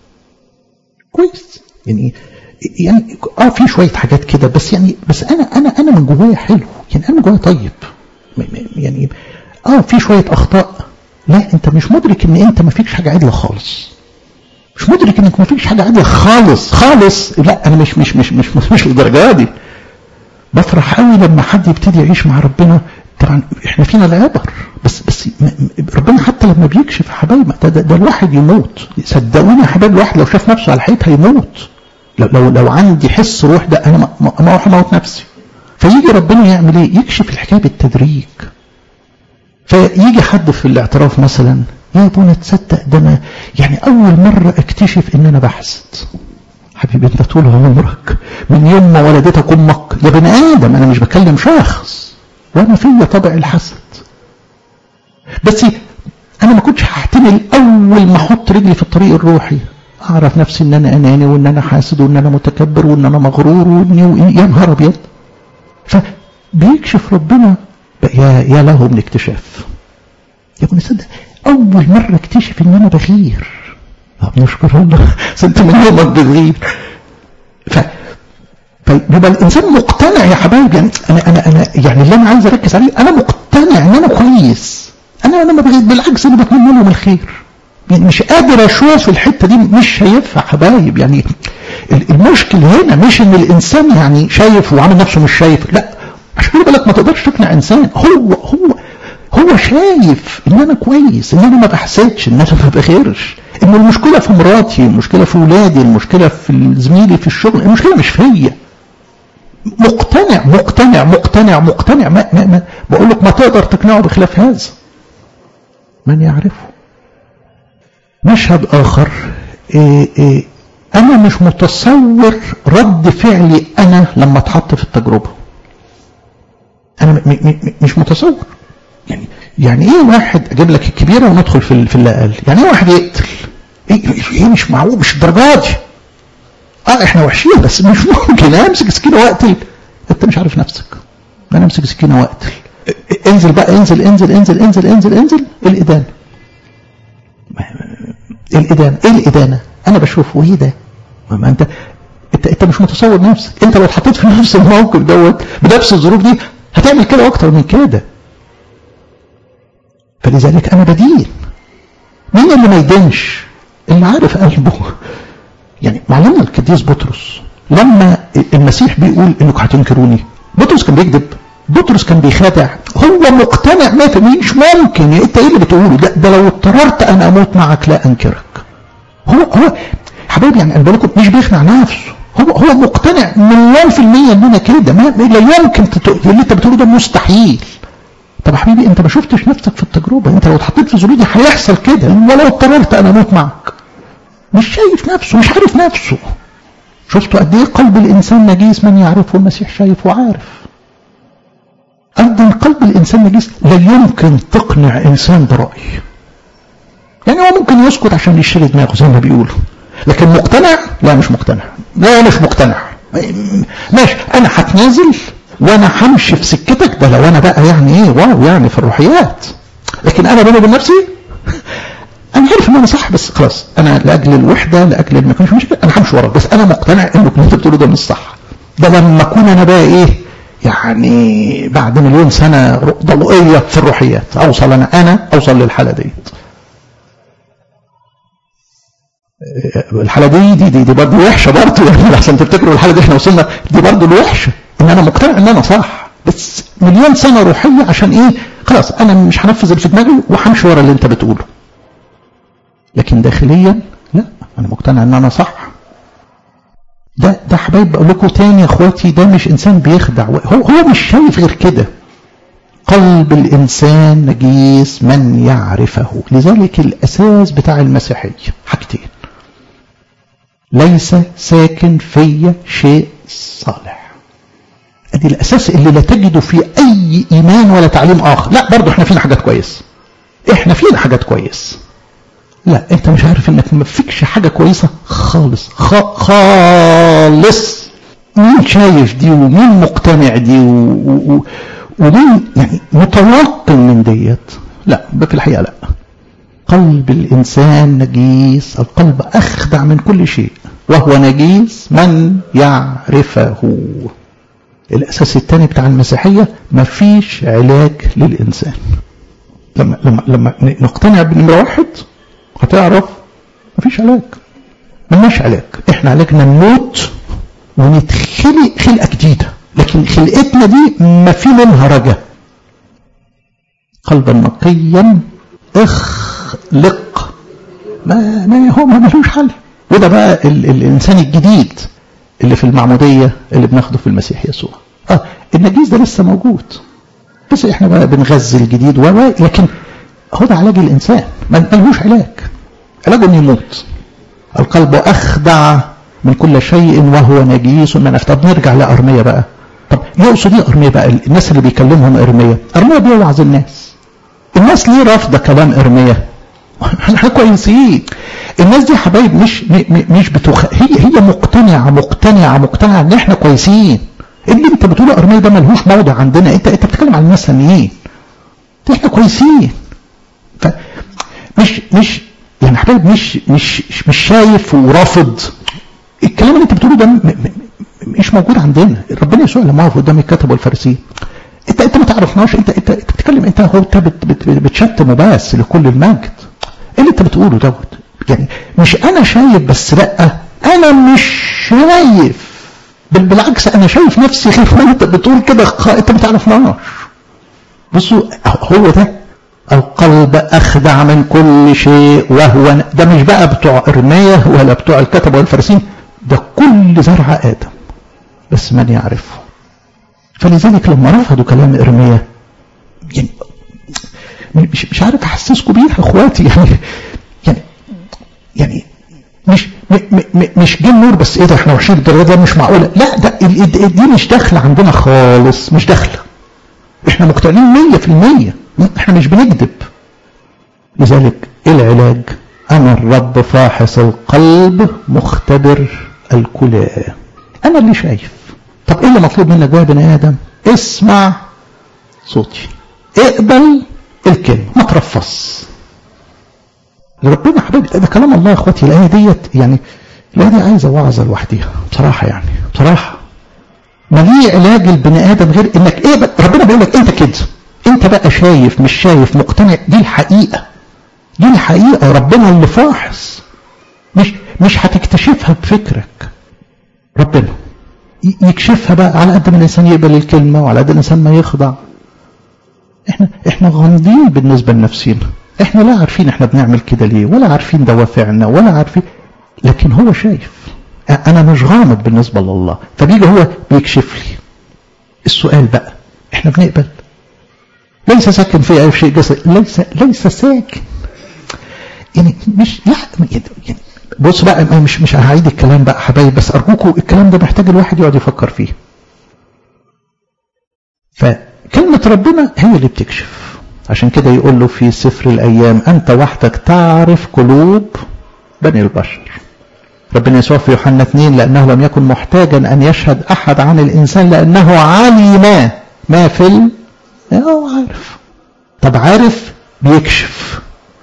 كويس يعني يعني اه في شويه حاجات كده بس يعني بس انا انا انا من جوايا حلو يعني انا من جوايا طيب يعني اه في شويه اخطاء لا انت مش مدرك ان انت ما فيكش حاجه عدله خالص مش مدرك انك ما فيكش حاجه عدله خالص خالص لا انا مش مش مش مش مش, مش الدرجه دي بفرح قوي لما حد يبتدي يعيش مع ربنا طبعا احنا فينا العبر بس بس ربنا حتى لما بيكشف يا حبايب ده, ده, ده الواحد يموت صدقوني يا حبايب الواحد لو شاف نفسه على الحيط هيموت لو لو لو عندي حس روح ده انا ما اروح اموت نفسي فيجي ربنا يعمل ايه؟ يكشف الحكايه بالتدريج فيجي حد في الاعتراف مثلا يا ابونا تصدق ده انا يعني اول مره اكتشف ان انا بحسد حبيبي انت طول عمرك من يوم ما ولدتك امك يا بني ادم انا مش بكلم شخص وانا فيا طبع الحسد بس انا ما كنتش هحتمل اول ما احط رجلي في الطريق الروحي اعرف نفسي ان انا اناني وان انا حاسد وان انا متكبر وان انا مغرور واني يا نهار ابيض فبيكشف ربنا يا يا له من اكتشاف يا ابني صدق اول مره اكتشف ان انا بغير نشكر الله انت من يومك بتغير ف فيبقى الانسان مقتنع يا حبايبي يعني انا انا انا يعني اللي انا عايز اركز عليه انا مقتنع ان انا كويس انا انا ما بغير بالعكس انا بتمنى لهم الخير يعني مش قادر اشوف الحته دي مش شايفها حبايب يعني المشكل هنا مش ان الانسان يعني شايف وعامل نفسه مش شايف لا عشان كده بالك ما تقدرش تقنع انسان هو هو هو شايف ان انا كويس ان انا ما بحسدش ان انا ما بغيرش ان المشكله في مراتي المشكله في ولادي المشكله في زميلي في الشغل المشكله مش فيا مقتنع مقتنع مقتنع مقتنع ما ما ما بقول لك ما تقدر تقنعه بخلاف هذا من يعرفه مشهد آخر إيه إيه أنا مش متصور رد فعلي أنا لما اتحط في التجربة أنا م م مش متصور يعني يعني إيه واحد أجيب لك الكبيرة وندخل في في اللي أقل يعني إيه واحد يقتل إيه, إيه مش معقول مش الدرجات دي اه احنا وحشين بس مش ممكن امسك سكينه واقتل انت مش عارف نفسك انا امسك سكينه واقتل انزل بقى انزل انزل انزل انزل انزل انزل الادانه الإدانة إيه الإدانة أنا بشوف وإيه ده ما أنت أنت أنت مش متصور نفسك أنت لو اتحطيت في نفس الموقف دوت بنفس الظروف دي هتعمل كده أكتر من كده فلذلك أنا بدين مين اللي ما يدينش اللي عارف قلبه يعني معلمنا القديس بطرس لما المسيح بيقول انكم هتنكروني بطرس كان بيكذب بطرس كان بيخادع هو مقتنع مات مش ممكن انت ايه اللي بتقوله ده, ده لو اضطررت انا اموت معك لا انكرك هو هو حبايبي يعني انا بالكم مش بيخدع نفسه هو هو مقتنع مليون في المية ان انا كده ما لا يمكن تت... اللي انت بتقوله ده مستحيل طب يا حبيبي انت ما شفتش نفسك في التجربه انت لو اتحطيت في ظروف دي هيحصل كده ولو اضطررت انا اموت معك مش شايف نفسه مش عارف نفسه شفتوا قد ايه قلب الانسان نجيس من يعرفه المسيح شايف وعارف ايضا قلب الانسان نجيس لا يمكن تقنع انسان براي يعني هو ممكن يسكت عشان يشتري دماغه زي ما بيقولوا لكن مقتنع لا مش مقتنع لا مش مقتنع ماشي انا هتنازل وانا همشي في سكتك ده لو انا بقى يعني ايه واو يعني في الروحيات لكن انا بيني وبين نفسي انا عارف ان انا صح بس خلاص انا لاجل الوحده لاجل ما يكونش مشكله انا همشي وراك بس انا مقتنع انك اللي انت بتقوله ده مش صح ده لما اكون انا بقى ايه يعني بعد مليون سنه ضلوئيه في الروحيات اوصل انا انا اوصل للحاله ديت الحاله دي دي دي, دي برضه وحشه برضه يعني عشان تفتكروا الحاله دي احنا وصلنا دي برضه الوحشه ان انا مقتنع ان انا صح بس مليون سنه روحيه عشان ايه خلاص انا مش هنفذ اللي في دماغي وهمشي ورا اللي انت بتقوله لكن داخليا لا انا مقتنع ان انا صح ده ده حبايب بقول لكم تاني يا اخواتي ده مش انسان بيخدع هو هو مش شايف غير كده قلب الانسان نجيس من يعرفه لذلك الاساس بتاع المسيحيه حاجتين ليس ساكن في شيء صالح ادي الاساس اللي لا تجده في اي ايمان ولا تعليم اخر لا برضه احنا فينا حاجات كويس احنا فينا حاجات كويس لا انت مش عارف انك ما فيكش حاجه كويسه خالص خالص مين شايف دي ومين مقتنع دي و... و... ومين يعني متوقن من ديت لا في الحقيقه لا قلب الانسان نجيس القلب اخدع من كل شيء وهو نجيس من يعرفه الاساس الثاني بتاع المسيحيه مفيش علاج للانسان لما لما لما نقتنع بنمره واحد هتعرف مفيش علاج ملناش علاج احنا علاجنا نموت ونتخلق خلقه جديده لكن خلقتنا دي ما في منها رجا قلبا نقيا اخلق ما ما هو ما ملوش حل وده بقى ال الانسان الجديد اللي في المعموديه اللي بناخده في المسيح يسوع اه النجيس ده لسه موجود بس احنا بقى بنغذي الجديد و لكن هو ده علاج الانسان ما ملوش علاج علاجه انه يموت القلب اخدع من كل شيء وهو نجيس من طب نرجع لارميه بقى طب يقصد ايه ارميه بقى الناس اللي بيكلمهم ارميه ارميه بيوعظ الناس الناس ليه رافضه كلام ارميه احنا كويسين الناس دي حبايب مش مش بتخ... هي هي مقتنعه مقتنعه مقتنعه ان احنا كويسين اللي انت بتقوله ارميه ده ملهوش موضع عندنا انت انت بتتكلم عن الناس ثانيين احنا كويسين ف مش مش يعني حبايب مش مش مش شايف ورافض الكلام اللي انت بتقوله ده م... م... مش موجود عندنا ربنا يسوع لما وقف قدام الكتب والفارسيين انت انت ما تعرفناش انت انت, انت بتتكلم انت هو انت بت بت بتشتم بس لكل المجد ايه اللي انت بتقوله دوت يعني مش انا شايف بس لا انا مش شايف بل بالعكس انا شايف نفسي غير ما انت بتقول كده انت ما تعرفناش بصوا هو ده القلب اخدع من كل شيء وهو ده مش بقى بتوع ارميه ولا بتوع الكتب والفارسين ده كل زرع ادم بس من يعرفه فلذلك لما رفضوا كلام ارميا يعني مش مش عارف احسسكم بيه يا اخواتي يعني يعني يعني مش م م مش جه النور بس ايه ده احنا وحشين الدرجه ده مش معقوله لا ده دي مش داخله عندنا خالص مش داخله احنا مقتنعين 100% احنا مش بنكذب لذلك ايه العلاج انا الرب فاحص القلب مختبر الكلى انا اللي شايف طب ايه اللي مطلوب منك بقى يا بني ادم اسمع صوتي اقبل الكلمه ما ترفص ربنا حبيبي ده كلام الله يا اخواتي الايه ديت يعني الايه دي عايزه وعظه لوحديها بصراحه يعني بصراحه ما ليه علاج البني ادم غير انك ايه ربنا بيقول لك انت كده انت بقى شايف مش شايف مقتنع دي الحقيقه دي الحقيقه ربنا اللي فاحص مش مش هتكتشفها بفكرك ربنا يكشفها بقى على قد ما الانسان يقبل الكلمه وعلى قد الانسان ما يخضع احنا احنا غامضين بالنسبه لنفسنا احنا لا عارفين احنا بنعمل كده ليه ولا عارفين دوافعنا ولا عارفين لكن هو شايف انا مش غامض بالنسبه لله فبيجي هو بيكشف لي السؤال بقى احنا بنقبل ليس ساكن في اي شيء جسد ليس ليس ساكن يعني مش يعني بص بقى مش مش هعيد الكلام بقى حبايب بس ارجوكم الكلام ده محتاج الواحد يقعد يفكر فيه فكلمة ربنا هي اللي بتكشف عشان كده يقول له في سفر الأيام أنت وحدك تعرف قلوب بني البشر ربنا يسوع في يوحنا 2 لأنه لم يكن محتاجا أن يشهد أحد عن الإنسان لأنه علم ما في ال... هو عارف طب عارف بيكشف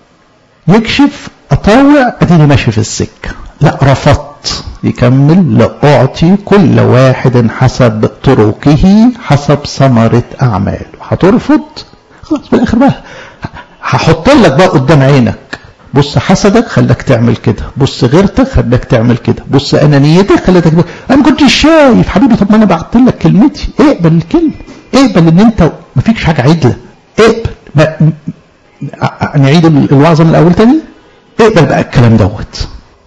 يكشف أطاوع أديني ماشي في السكة لا رفضت يكمل لأعطي كل واحد حسب طرقه حسب ثمرة أعماله هترفض خلاص في الآخر بقى هحط لك بقى قدام عينك بص حسدك خلاك تعمل كده بص غيرتك خلاك تعمل كده بص انانيتك خلتك تعمل انا ما كنتش شايف حبيبي طب ما انا بعت لك كلمتي اقبل الكلمه اقبل ان انت ما فيكش حاجه عدله اقبل ما نعيد الوعظه من الاول تاني اقبل بقى الكلام دوت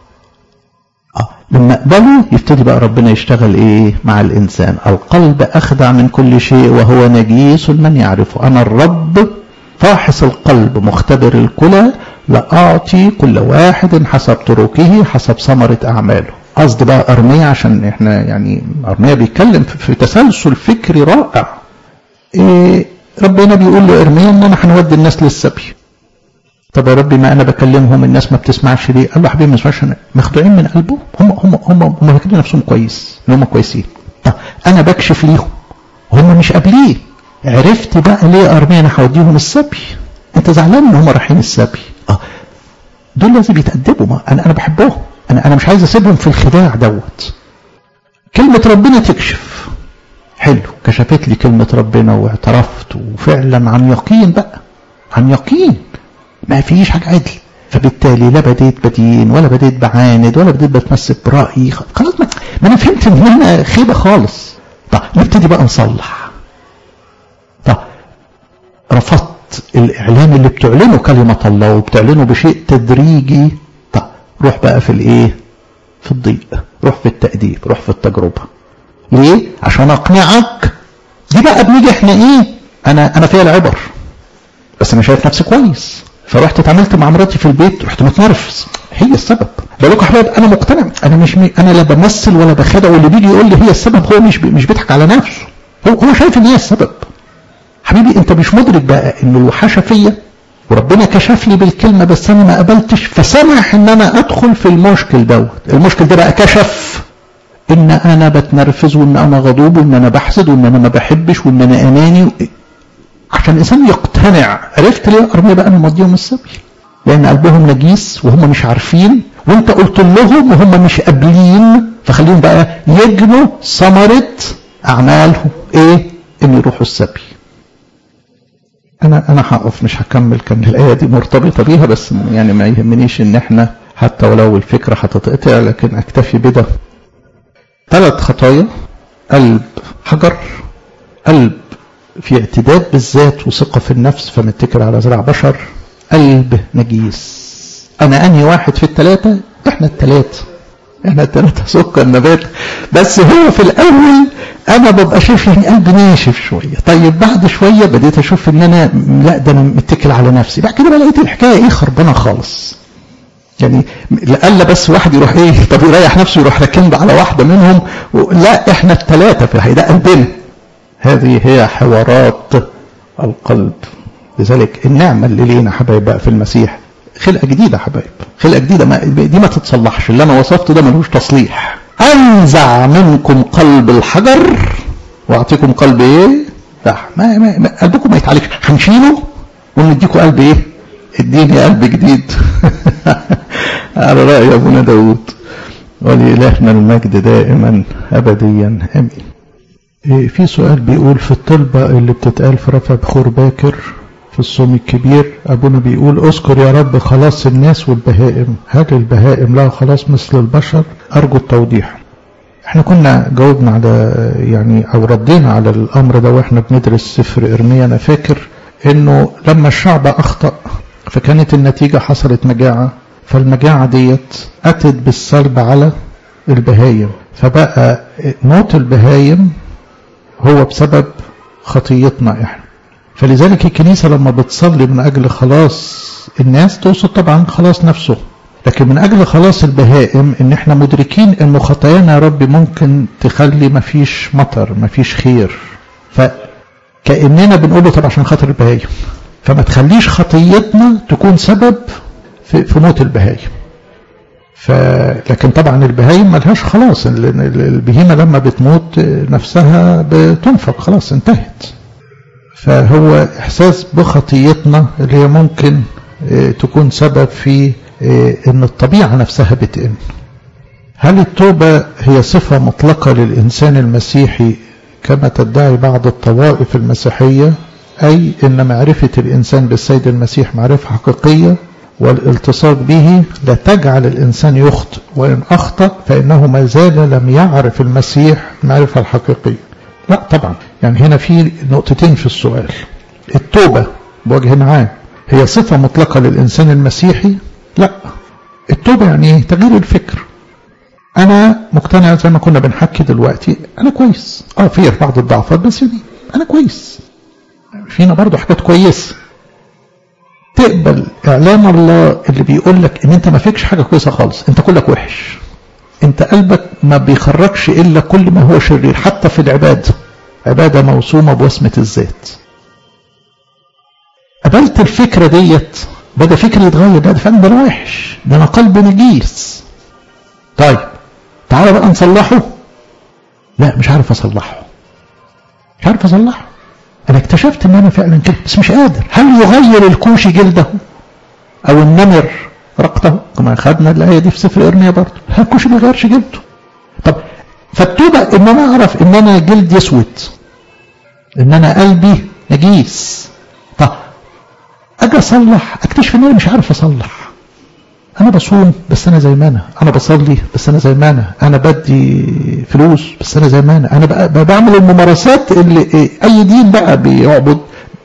اه لما اقبله يبتدي بقى ربنا يشتغل ايه مع الانسان القلب اخدع من كل شيء وهو نجيس من يعرفه انا الرب فاحص القلب مختبر الكلى لأعطي كل واحد حسب طرقه حسب ثمرة أعماله قصد بقى أرمية عشان احنا يعني أرمية بيتكلم في تسلسل فكري رائع إيه ربنا بيقول لإرميا إن أنا هنودي الناس للسبي طب يا ربي ما أنا بكلمهم الناس ما بتسمعش ليه؟ قال له حبيبي ما تسمعش مخدوعين من قلبه هم هم هم هم فاكرين نفسهم كويس إن هم كويسين طب أنا بكشف ليهم هم مش قابلين عرفت بقى ليه أرميا أنا هوديهم السبي أنت زعلان إن هم رايحين السبي اه دول لازم يتأدبوا ما انا انا بحبهم انا انا مش عايز اسيبهم في الخداع دوت كلمة ربنا تكشف حلو كشفت لي كلمة ربنا واعترفت وفعلا عن يقين بقى عن يقين ما فيش حاجة عدل فبالتالي لا بديت بدين ولا بديت بعاند ولا بديت بتمسك برأيي خلاص ما, ما انا فهمت ان انا خيبة خالص طب نبتدي بقى نصلح طب رفضت الاعلان اللي بتعلنه كلمة الله وبتعلنه بشيء تدريجي طب روح بقى في الايه في الضيق روح في التأديب روح في التجربة ليه عشان اقنعك دي بقى بنيجي احنا ايه انا انا فيها العبر بس انا شايف نفسي كويس فرحت اتعاملت مع مراتي في البيت رحت متنرفز هي السبب بقول لكم يا حبايب انا مقتنع انا مش مي... انا لا بمثل ولا بخدع واللي بيجي يقول لي هي السبب هو مش ب... مش بيضحك على نفسه هو هو شايف ان هي السبب حبيبي انت مش مدرك بقى ان الوحشه فيا وربنا كشف لي بالكلمه بس انا ما قبلتش فسمح ان انا ادخل في المشكل دوت المشكل ده بقى كشف ان انا بتنرفز وان انا غضوب وان انا بحسد وان انا ما بحبش وان انا اناني عشان الانسان يقتنع عرفت ليه ارمي بقى انا مضيهم السبي لان قلبهم نجيس وهم مش عارفين وانت قلت لهم وهم مش قابلين فخليهم بقى يجنوا ثمره اعمالهم ايه ان يروحوا السبي انا انا هقف مش هكمل كان الايه دي مرتبطه بيها بس يعني ما يهمنيش ان احنا حتى ولو الفكره هتتقطع لكن اكتفي بده ثلاث خطايا قلب حجر قلب في اعتداد بالذات وثقه في النفس فمتكل على زرع بشر قلب نجيس انا انهي واحد في الثلاثه احنا الثلاثه احنا الثلاثه سكر نبات بس هو في الاول انا ببقى شايف يعني قلبي ناشف شويه طيب بعد شويه بديت اشوف ان انا لا ده انا متكل على نفسي بعد كده بقى لقيت الحكايه ايه خربانه خالص يعني لألا بس واحد يروح ايه طب يريح نفسه يروح راكن على واحده منهم لا احنا الثلاثه في الحقيقه ده قلبنا هذه هي حوارات القلب لذلك النعمه اللي لينا حبايب بقى في المسيح خلقه جديده حبايب خلقه جديده ما دي ما تتصلحش اللي انا وصفته ده ملوش تصليح انزع منكم قلب الحجر واعطيكم قلب ايه لا ما, ما, ما قلبكم ما يتعالجش هنشيله ونديكم قلب ايه اديني قلب جديد على رأي ابونا داود ولإلهنا المجد دائما ابديا امين إيه في سؤال بيقول في الطلبة اللي بتتقال في رفع بخور باكر في الصوم الكبير أبونا بيقول اذكر يا رب خلاص الناس والبهائم هل البهائم لها خلاص مثل البشر أرجو التوضيح احنا كنا جاوبنا على يعني او ردينا على الامر ده واحنا بندرس سفر ارميا انا فاكر انه لما الشعب اخطا فكانت النتيجه حصلت مجاعه فالمجاعه ديت اتت بالسلب على البهايم فبقى موت البهايم هو بسبب خطيتنا احنا فلذلك الكنيسه لما بتصلي من اجل خلاص الناس تقصد طبعا خلاص نفسه لكن من اجل خلاص البهائم ان احنا مدركين انه خطايانا يا رب ممكن تخلي مفيش مطر مفيش خير فكاننا بنقول له طب عشان خاطر البهايم فما تخليش خطيتنا تكون سبب في, في موت البهايم ف... لكن طبعا البهايم ملهاش خلاص البهيمة لما بتموت نفسها بتنفق خلاص انتهت فهو احساس بخطيتنا اللي هي ممكن تكون سبب في ان الطبيعة نفسها بتقل هل التوبة هي صفة مطلقة للإنسان المسيحي كما تدعي بعض الطوائف المسيحية أي أن معرفة الإنسان بالسيد المسيح معرفة حقيقية والالتصاق به لا تجعل الإنسان يخطئ وإن أخطأ فإنه ما زال لم يعرف المسيح المعرفة الحقيقية لا طبعا يعني هنا في نقطتين في السؤال التوبة بوجه عام هي صفة مطلقة للإنسان المسيحي لا التوبة يعني تغيير الفكر أنا مقتنع زي ما كنا بنحكي دلوقتي أنا كويس أه في بعض الضعفات بس يعني أنا كويس فينا برضو حاجات كويسة تقبل إعلان الله اللي بيقول لك إن أنت ما فيكش حاجة كويسة خالص أنت كلك وحش أنت قلبك ما بيخرجش إلا كل ما هو شرير حتى في العبادة عبادة موسومة بوسمة الذات قبلت الفكرة ديت بدأ فكري يتغير ده فعلا ده انا وحش ده انا قلب نجيس طيب تعالى بقى نصلحه لا مش عارف اصلحه مش عارف اصلحه انا اكتشفت ان انا فعلا كده بس مش قادر هل يغير الكوش جلده او النمر رقته كما خدنا الايه دي في سفر ارميا برضه الكوش ما يغيرش جلده طب فالتوبه ان انا اعرف ان انا جلد يسود ان انا قلبي نجيس طب اجي اصلح اكتشف ان انا مش عارف اصلح انا بصوم بس انا زي ما انا انا بصلي بس انا زي ما انا انا بدي فلوس بس انا زي ما انا انا بقى بعمل الممارسات اللي اي دين بقى بيعبد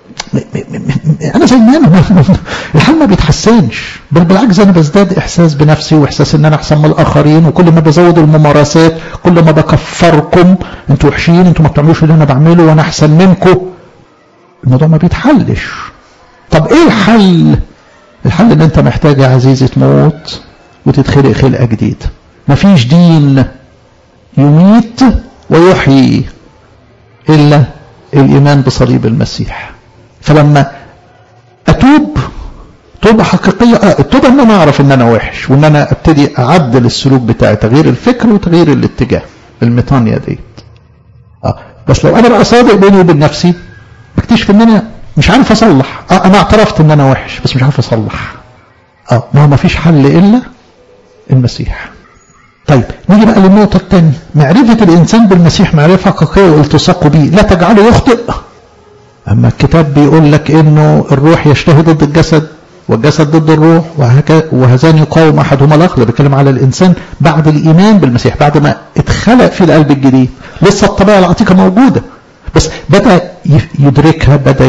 انا زي ما انا الحال ما بيتحسنش بل بالعكس انا بزداد احساس بنفسي واحساس ان انا احسن من الاخرين وكل ما بزود الممارسات كل ما بكفركم انتوا وحشين انتوا ما بتعملوش اللي انا بعمله وانا احسن منكم الموضوع ما بيتحلش طب ايه الحل الحل ان انت محتاج يا عزيزي تموت وتتخلق خلقه جديده مفيش دين يميت ويحيي الا الايمان بصليب المسيح فلما اتوب توبه حقيقيه اه التوبه ان انا اعرف ان انا وحش وان انا ابتدي اعدل السلوك بتاعي تغيير الفكر وتغيير الاتجاه الميطانيا ديت اه بس لو انا بقى صادق بيني وبين نفسي بكتشف ان انا مش عارف اصلح اه انا اعترفت ان انا وحش بس مش عارف اصلح اه ما هو ما فيش حل الا المسيح طيب نيجي بقى للنقطة الثانية معرفة الإنسان بالمسيح معرفة حقيقية والتصاقه به لا تجعله يخطئ أما الكتاب بيقول لك إنه الروح يشتهي ضد الجسد والجسد ضد الروح وهذان يقاوم أحدهما الآخر بيتكلم على الإنسان بعد الإيمان بالمسيح بعد ما اتخلق في القلب الجديد لسه الطبيعة العتيقة موجودة بس بدأ يدركها بدأ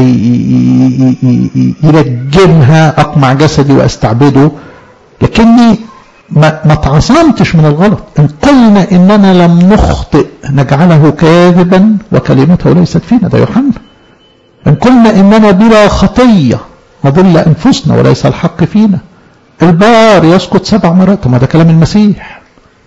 يلجمها أقمع جسدي وأستعبده لكني ما, ما تعصمتش من الغلط إن قلنا إننا لم نخطئ نجعله كاذبا وكلمته ليست فينا ده يوحنا إن قلنا إننا بلا خطية نضل أنفسنا وليس الحق فينا البار يسقط سبع مرات ما ده كلام المسيح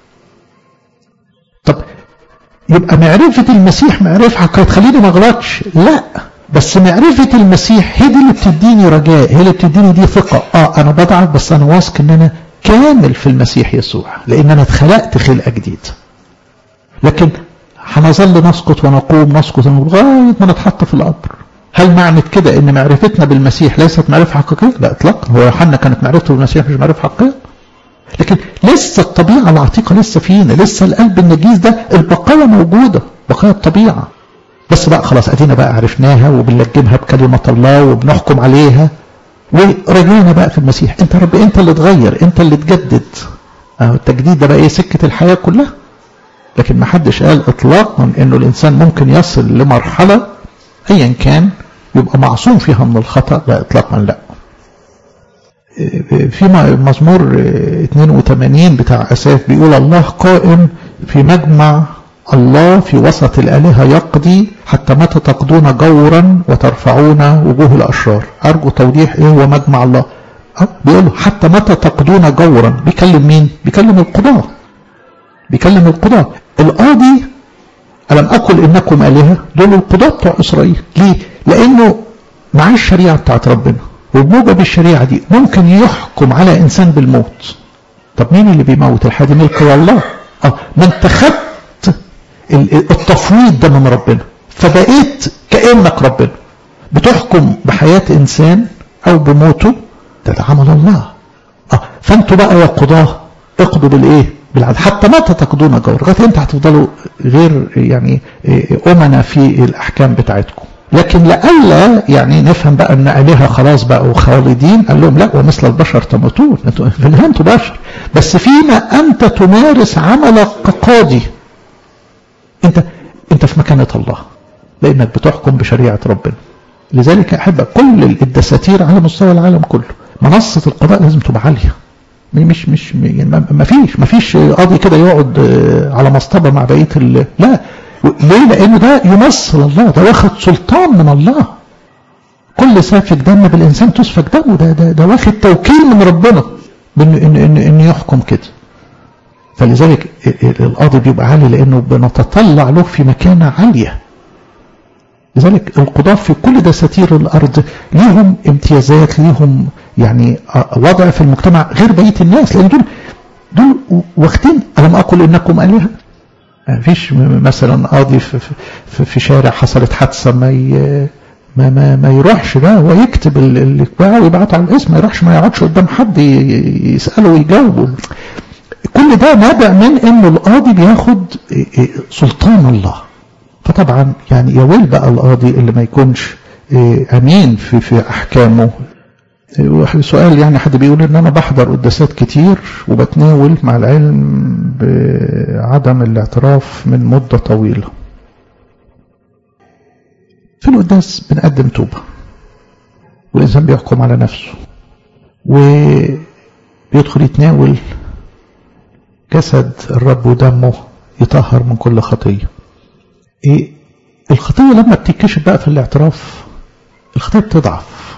طب يبقى معرفة المسيح معرفة حقيقية تخليني ما اغلطش لا بس معرفة المسيح هي دي اللي بتديني رجاء هي اللي بتديني دي ثقة اه انا بضعف بس انا واثق ان انا كامل في المسيح يسوع لان انا اتخلقت خلقة جديدة لكن هنظل نسقط ونقوم نسقط لغاية ما نتحط في القبر هل معنى كده ان معرفتنا بالمسيح ليست معرفة حقيقية لا اطلاقا هو يوحنا كانت معرفته بالمسيح مش معرفة حقيقية لكن لسه الطبيعة العتيقة لسه فينا لسه القلب النجيس ده البقايا موجودة بقايا الطبيعة بس بقى خلاص ادينا بقى عرفناها وبنلجمها بكلمة الله وبنحكم عليها ورجعنا بقى في المسيح انت رب انت اللي تغير انت اللي تجدد اهو التجديد ده بقى ايه سكة الحياة كلها لكن ما حدش قال اطلاقا انه الانسان ممكن يصل لمرحله ايا كان يبقى معصوم فيها من الخطا لا اطلاقا لا في مزمور 82 بتاع اساف بيقول الله قائم في مجمع الله في وسط الآلهة يقضي حتى متى تقضون جورا وترفعون وجوه الأشرار أرجو توضيح إيه هو مجمع الله بيقول حتى متى تقضون جورا بيكلم مين بيكلم القضاة بيكلم القضاة القاضي ألم أقل إنكم آلهة دول القضاة بتوع إسرائيل ليه لأنه مع الشريعة بتاعت ربنا وبموجب الشريعة دي ممكن يحكم على إنسان بالموت طب مين اللي بيموت الحادي ملك الله اه ما انت خدت التفويض ده من ربنا فبقيت كأنك ربنا بتحكم بحياة إنسان أو بموته ده, ده عمل الله اه فانتوا بقى يا قضاة اقضوا بالايه بالعدل حتى متى تقضون جور لغايه امتى هتفضلوا غير يعني امنا في الاحكام بتاعتكم لكن لألا يعني نفهم بقى ان آلهة خلاص بقوا خالدين قال لهم لا ومثل البشر تموتون في النهاية انتوا بشر بس فيما انت تمارس عملك كقاضي انت انت في مكانة الله لانك بتحكم بشريعة ربنا لذلك احب كل الدساتير على مستوى العالم كله منصة القضاء لازم تبقى عالية مش مش يعني ما فيش ما فيش قاضي كده يقعد على مصطبه مع بقيه ال... لا ليه لانه ده يمثل الله ده واخد سلطان من الله كل سافك دم بالانسان تسفك دمه ده ده, ده واخد توكيل من ربنا بان ان ان, إن يحكم كده فلذلك القاضي بيبقى عالي لانه بنتطلع له في مكانه عاليه لذلك القضاة في كل دساتير الأرض ليهم امتيازات ليهم يعني وضع في المجتمع غير بقية الناس لأن دول دول واخدين ألم أقل إنكم آلهة ما فيش مثلا قاضي في, في, في شارع حصلت حادثة ما ي... ما ما ما يروحش ده هو يكتب اللي ويبعته على الاسم ما يروحش ما يقعدش قدام حد يسأله ويجاوبه كل ده نابع من انه القاضي بياخد سلطان الله فطبعا يعني يا ويل بقى القاضي اللي ما يكونش امين في في احكامه سؤال يعني حد بيقول ان انا بحضر قداسات كتير وبتناول مع العلم بعدم الاعتراف من مدة طويلة في القداس بنقدم توبة والإنسان بيحكم على نفسه وبيدخل يتناول جسد الرب ودمه يطهر من كل خطيه إيه الخطية لما بتتكشف بقى في الاعتراف الخطية بتضعف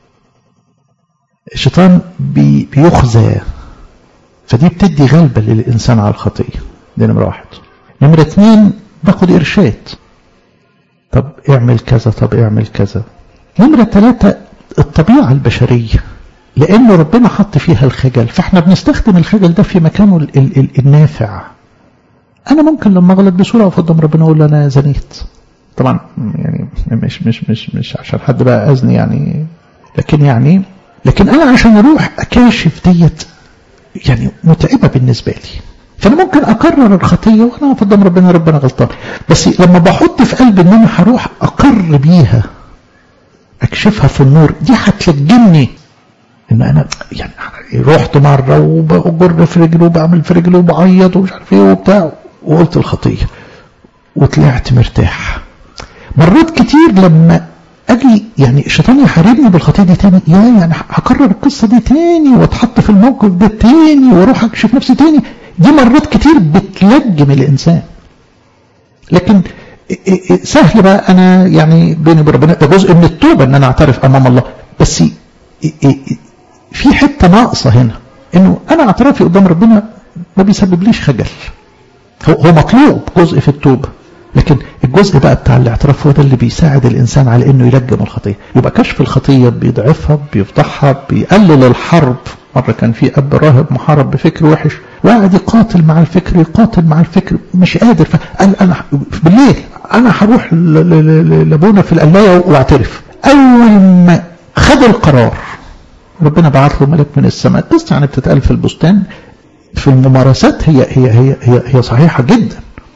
الشيطان بي بيخزى فدي بتدي غلبة للإنسان على الخطية دي نمرة واحد نمرة اتنين باخد إرشاد طب اعمل كذا طب اعمل كذا نمرة ثلاثة الطبيعة البشرية لأن ربنا حط فيها الخجل فاحنا بنستخدم الخجل ده في مكانه ال ال ال النافع انا ممكن لما اغلط بسهوله اقف قدام ربنا اقول انا زنيت طبعا يعني مش مش مش مش عشان حد بقى اذني يعني لكن يعني لكن انا عشان اروح اكاشف ديت يعني متعبه بالنسبه لي فانا ممكن اكرر الخطيه وانا اقف قدام ربنا ربنا غلطان بس لما بحط في قلبي ان انا هروح اقر بيها اكشفها في النور دي هتلجمني ان انا يعني رحت مره وبجر في رجلي وبعمل في رجلي وبعيط ومش عارف ايه وبتاع وقلت الخطيه وطلعت مرتاح مرات كتير لما اجي يعني الشيطان يحاربني بالخطيه دي تاني يا يعني هكرر القصه دي تاني واتحط في الموقف ده تاني واروح اكشف نفسي تاني دي مرات كتير بتلجم الانسان لكن سهل بقى انا يعني بيني وبين ربنا ده جزء من التوبه ان انا اعترف امام الله بس في حته ناقصه هنا انه انا اعترافي قدام ربنا ما بيسببليش خجل هو مطلوب جزء في التوبه لكن الجزء بقى بتاع الاعتراف هو ده اللي بيساعد الانسان على انه يلجم الخطيه يبقى كشف الخطيه بيضعفها بيفضحها بيقلل الحرب مره كان في اب راهب محارب بفكر وحش وقعد يقاتل مع الفكر يقاتل مع الفكر مش قادر فقال انا بالليل انا هروح لابونا في القلايه واعترف اول ما خد القرار ربنا بعت له ملك من السماء قصه يعني بتتقال في البستان في الممارسات هي هي هي هي, هي صحيحه جدا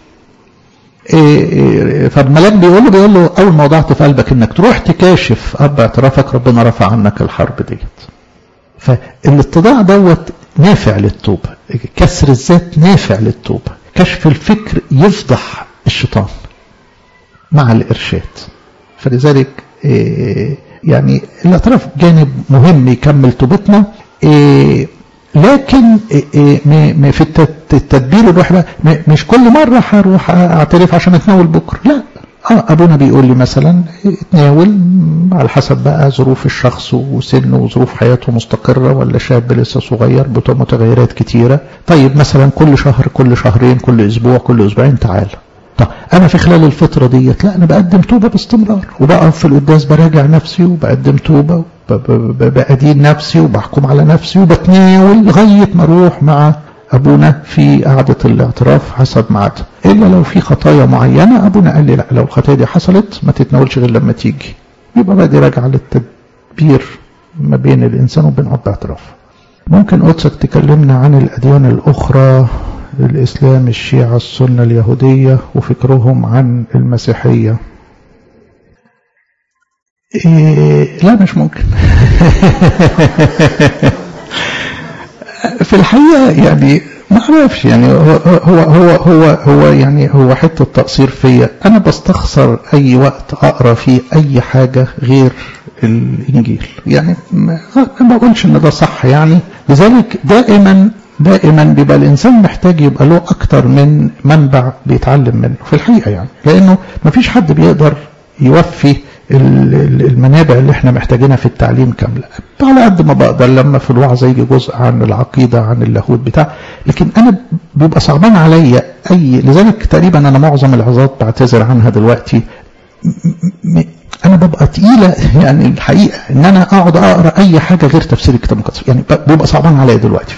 إيه فالملاك بيقول له بيقول له اول ما وضعت في قلبك انك تروح تكاشف اب اعترافك ربنا رفع عنك الحرب ديت فالاتضاع دوت نافع للتوبه كسر الذات نافع للتوبه كشف الفكر يفضح الشيطان مع الإرشاد فلذلك يعني الاعتراف جانب مهم يكمل توبتنا لكن في التدبير الروح مش كل مرة هروح اعترف عشان اتناول بكرة لا اه ابونا بيقول لي مثلا اتناول على حسب بقى ظروف الشخص وسنه وظروف حياته مستقرة ولا شاب لسه صغير بتوع متغيرات كتيرة طيب مثلا كل شهر كل شهرين كل اسبوع كل اسبوعين تعال طب انا في خلال الفترة ديت لا انا بقدم توبة باستمرار وبقف في القداس براجع نفسي وبقدم توبة بأدين نفسي وبحكم على نفسي وبتناول لغاية ما اروح مع أبونا في قعدة الاعتراف حسب ميعادها إلا لو في خطايا معينة أبونا قال لي لا لو الخطايا دي حصلت ما تتناولش غير لما تيجي يبقى بقى دي راجعة للتدبير ما بين الإنسان وبين أب اعتراف ممكن قدسك تكلمنا عن الأديان الأخرى الإسلام الشيعة السنة اليهودية وفكرهم عن المسيحية إيه لا مش ممكن في الحقيقة يعني ما اعرفش يعني هو هو هو هو, هو يعني هو حته تقصير فيا انا بستخسر اي وقت اقرا فيه اي حاجه غير الانجيل يعني ما بقولش ان ده صح يعني لذلك دائما دائما بيبقى الانسان محتاج يبقى له اكتر من منبع بيتعلم منه في الحقيقه يعني لانه ما فيش حد بيقدر يوفي المنابع اللي احنا محتاجينها في التعليم كاملة على قد ما بقدر لما في الوعظة يجي جزء عن العقيدة عن اللاهوت بتاع لكن انا بيبقى صعبان عليا اي لذلك تقريبا انا معظم العظات بعتذر عنها دلوقتي انا ببقى تقيلة يعني الحقيقة ان انا اقعد اقرا اي حاجة غير تفسير الكتاب المقدس يعني بيبقى صعبان عليا دلوقتي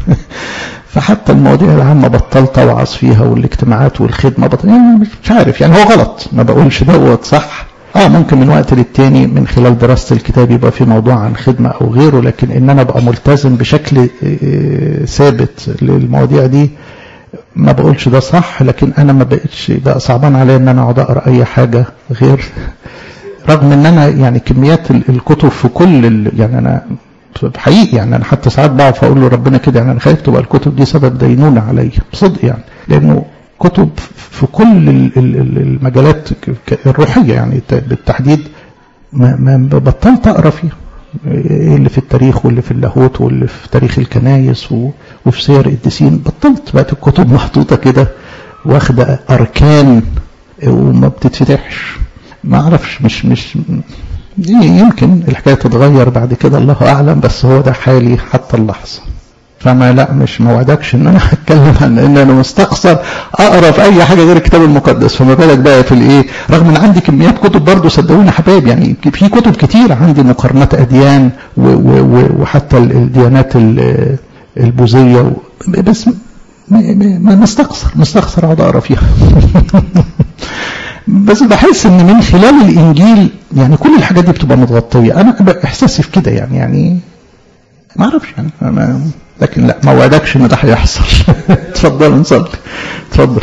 فحتى المواضيع العامة بطلت اوعظ فيها والاجتماعات والخدمة بطل يعني مش عارف يعني هو غلط ما بقولش دوت صح اه ممكن من وقت للتاني من خلال دراسة الكتاب يبقى في موضوع عن خدمة او غيره لكن ان انا ابقى ملتزم بشكل ثابت للمواضيع دي ما بقولش ده صح لكن انا ما بقتش بقى صعبان عليا ان انا اقعد اقرا اي حاجة غير رغم ان انا يعني كميات الكتب في كل يعني انا حقيقي يعني انا حتى ساعات بقعد فاقول له ربنا كده يعني انا خايف تبقى الكتب دي سبب دينونة عليا بصدق يعني لانه كتب في كل المجالات الروحية يعني بالتحديد ما, ما بطلت أقرأ فيها اللي في التاريخ واللي في اللاهوت واللي في تاريخ الكنايس وفي سير القديسين بطلت بقت الكتب محطوطة كده واخدة أركان وما بتتفتحش ما أعرفش مش مش يمكن الحكاية تتغير بعد كده الله أعلم بس هو ده حالي حتى اللحظة فما لا مش ما وعدكش ان انا هتكلم عن ان انا مستقصر اقرا في اي حاجه غير الكتاب المقدس فما بالك بقى في الايه رغم ان عندي كميات كتب برضه صدقوني حبايب يعني في كتب كتير عندي مقارنات اديان و و وحتى الديانات البوذيه بس ما مستقصر مستقصر اقعد اقرا فيها بس بحس ان من خلال الانجيل يعني كل الحاجات دي بتبقى متغطيه انا احساسي في كده يعني يعني ما اعرفش يعني أنا لكن لا ما وعدكش ان ده هيحصل اتفضل نصلي اتفضل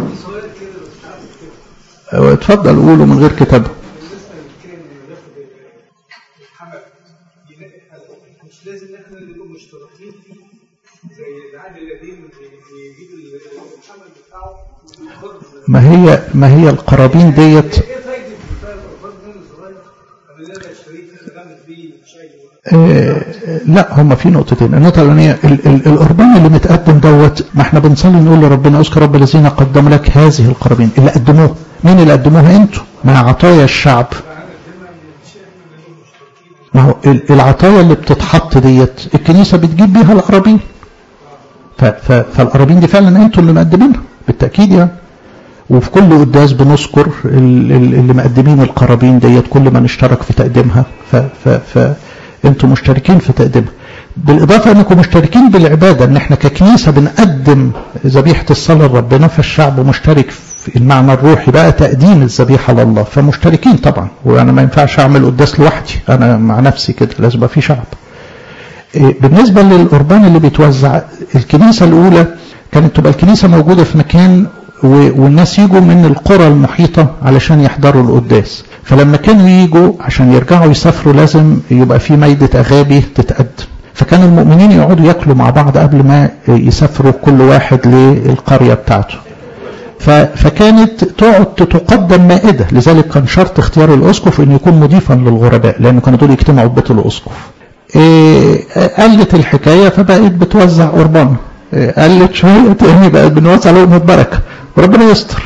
اتفضل قوله من غير كتابه مش لازم احنا اللي نكون مشتركين فيه زي العهد القديم يجيب الحمل بتاعه ما هي ما هي القرابين ديت ايه فايده الفرد الصغير انا لا اشتريه غمس بيه شاي آه لا هم في نقطتين النقطة الأولانية القربان اللي متقدم دوت ما احنا بنصلي نقول لربنا اذكر رب الذين قدموا لك هذه القرابين اللي قدموها مين اللي قدموها انتوا مع عطايا الشعب ما هو العطايا اللي بتتحط ديت الكنيسة بتجيب بيها القرابين فالقرابين دي فعلا انتوا اللي مقدمينها بالتأكيد يعني وفي كل قداس بنذكر اللي مقدمين القرابين ديت كل من اشترك في تقديمها ف, ف, ف انتم مشتركين في تقديمها بالإضافة أنكم مشتركين بالعبادة أن احنا ككنيسة بنقدم ذبيحة الصلاة لربنا فالشعب مشترك في المعنى الروحي بقى تقديم الذبيحة لله فمشتركين طبعا وأنا ما ينفعش أعمل قداس لوحدي أنا مع نفسي كده لازم يبقى في شعب بالنسبة للقربان اللي بيتوزع الكنيسة الأولى كانت تبقى الكنيسة موجودة في مكان والناس يجوا من القرى المحيطة علشان يحضروا القداس فلما كانوا يجوا عشان يرجعوا يسافروا لازم يبقى في ميدة أغابي تتقدم فكان المؤمنين يقعدوا ياكلوا مع بعض قبل ما يسافروا كل واحد للقرية بتاعته فكانت تقعد تقدم مائدة لذلك كان شرط اختيار الأسقف أن يكون مضيفا للغرباء لأن كانوا دول يجتمعوا ببيت الأسقف إيه قلت الحكاية فبقت بتوزع قربان إيه قلت شوية تاني بقت بنوزع لهم بركة وربنا يستر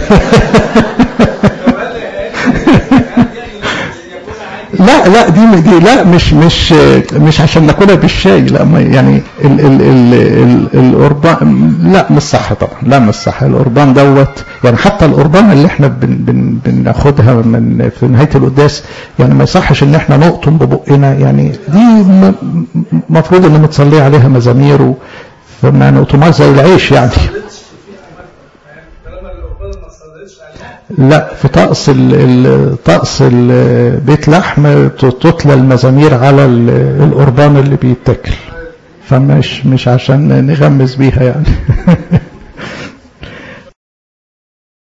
لا لا دي دي لا مش مش مش عشان ناكلها بالشاي لا يعني ال ال ال ال القربان لا مش صح طبعا لا مش صح القربان دوت يعني حتى القربان اللي احنا بن بن بناخدها من في نهايه القداس يعني ما يصحش ان احنا نقطم ببقنا يعني دي المفروض ان متصلي عليها مزامير فما نقطمهاش زي العيش يعني لا في طقس طقس بيت لحم تتلى المزامير على القربان اللي بيتاكل فمش مش عشان نغمس بيها يعني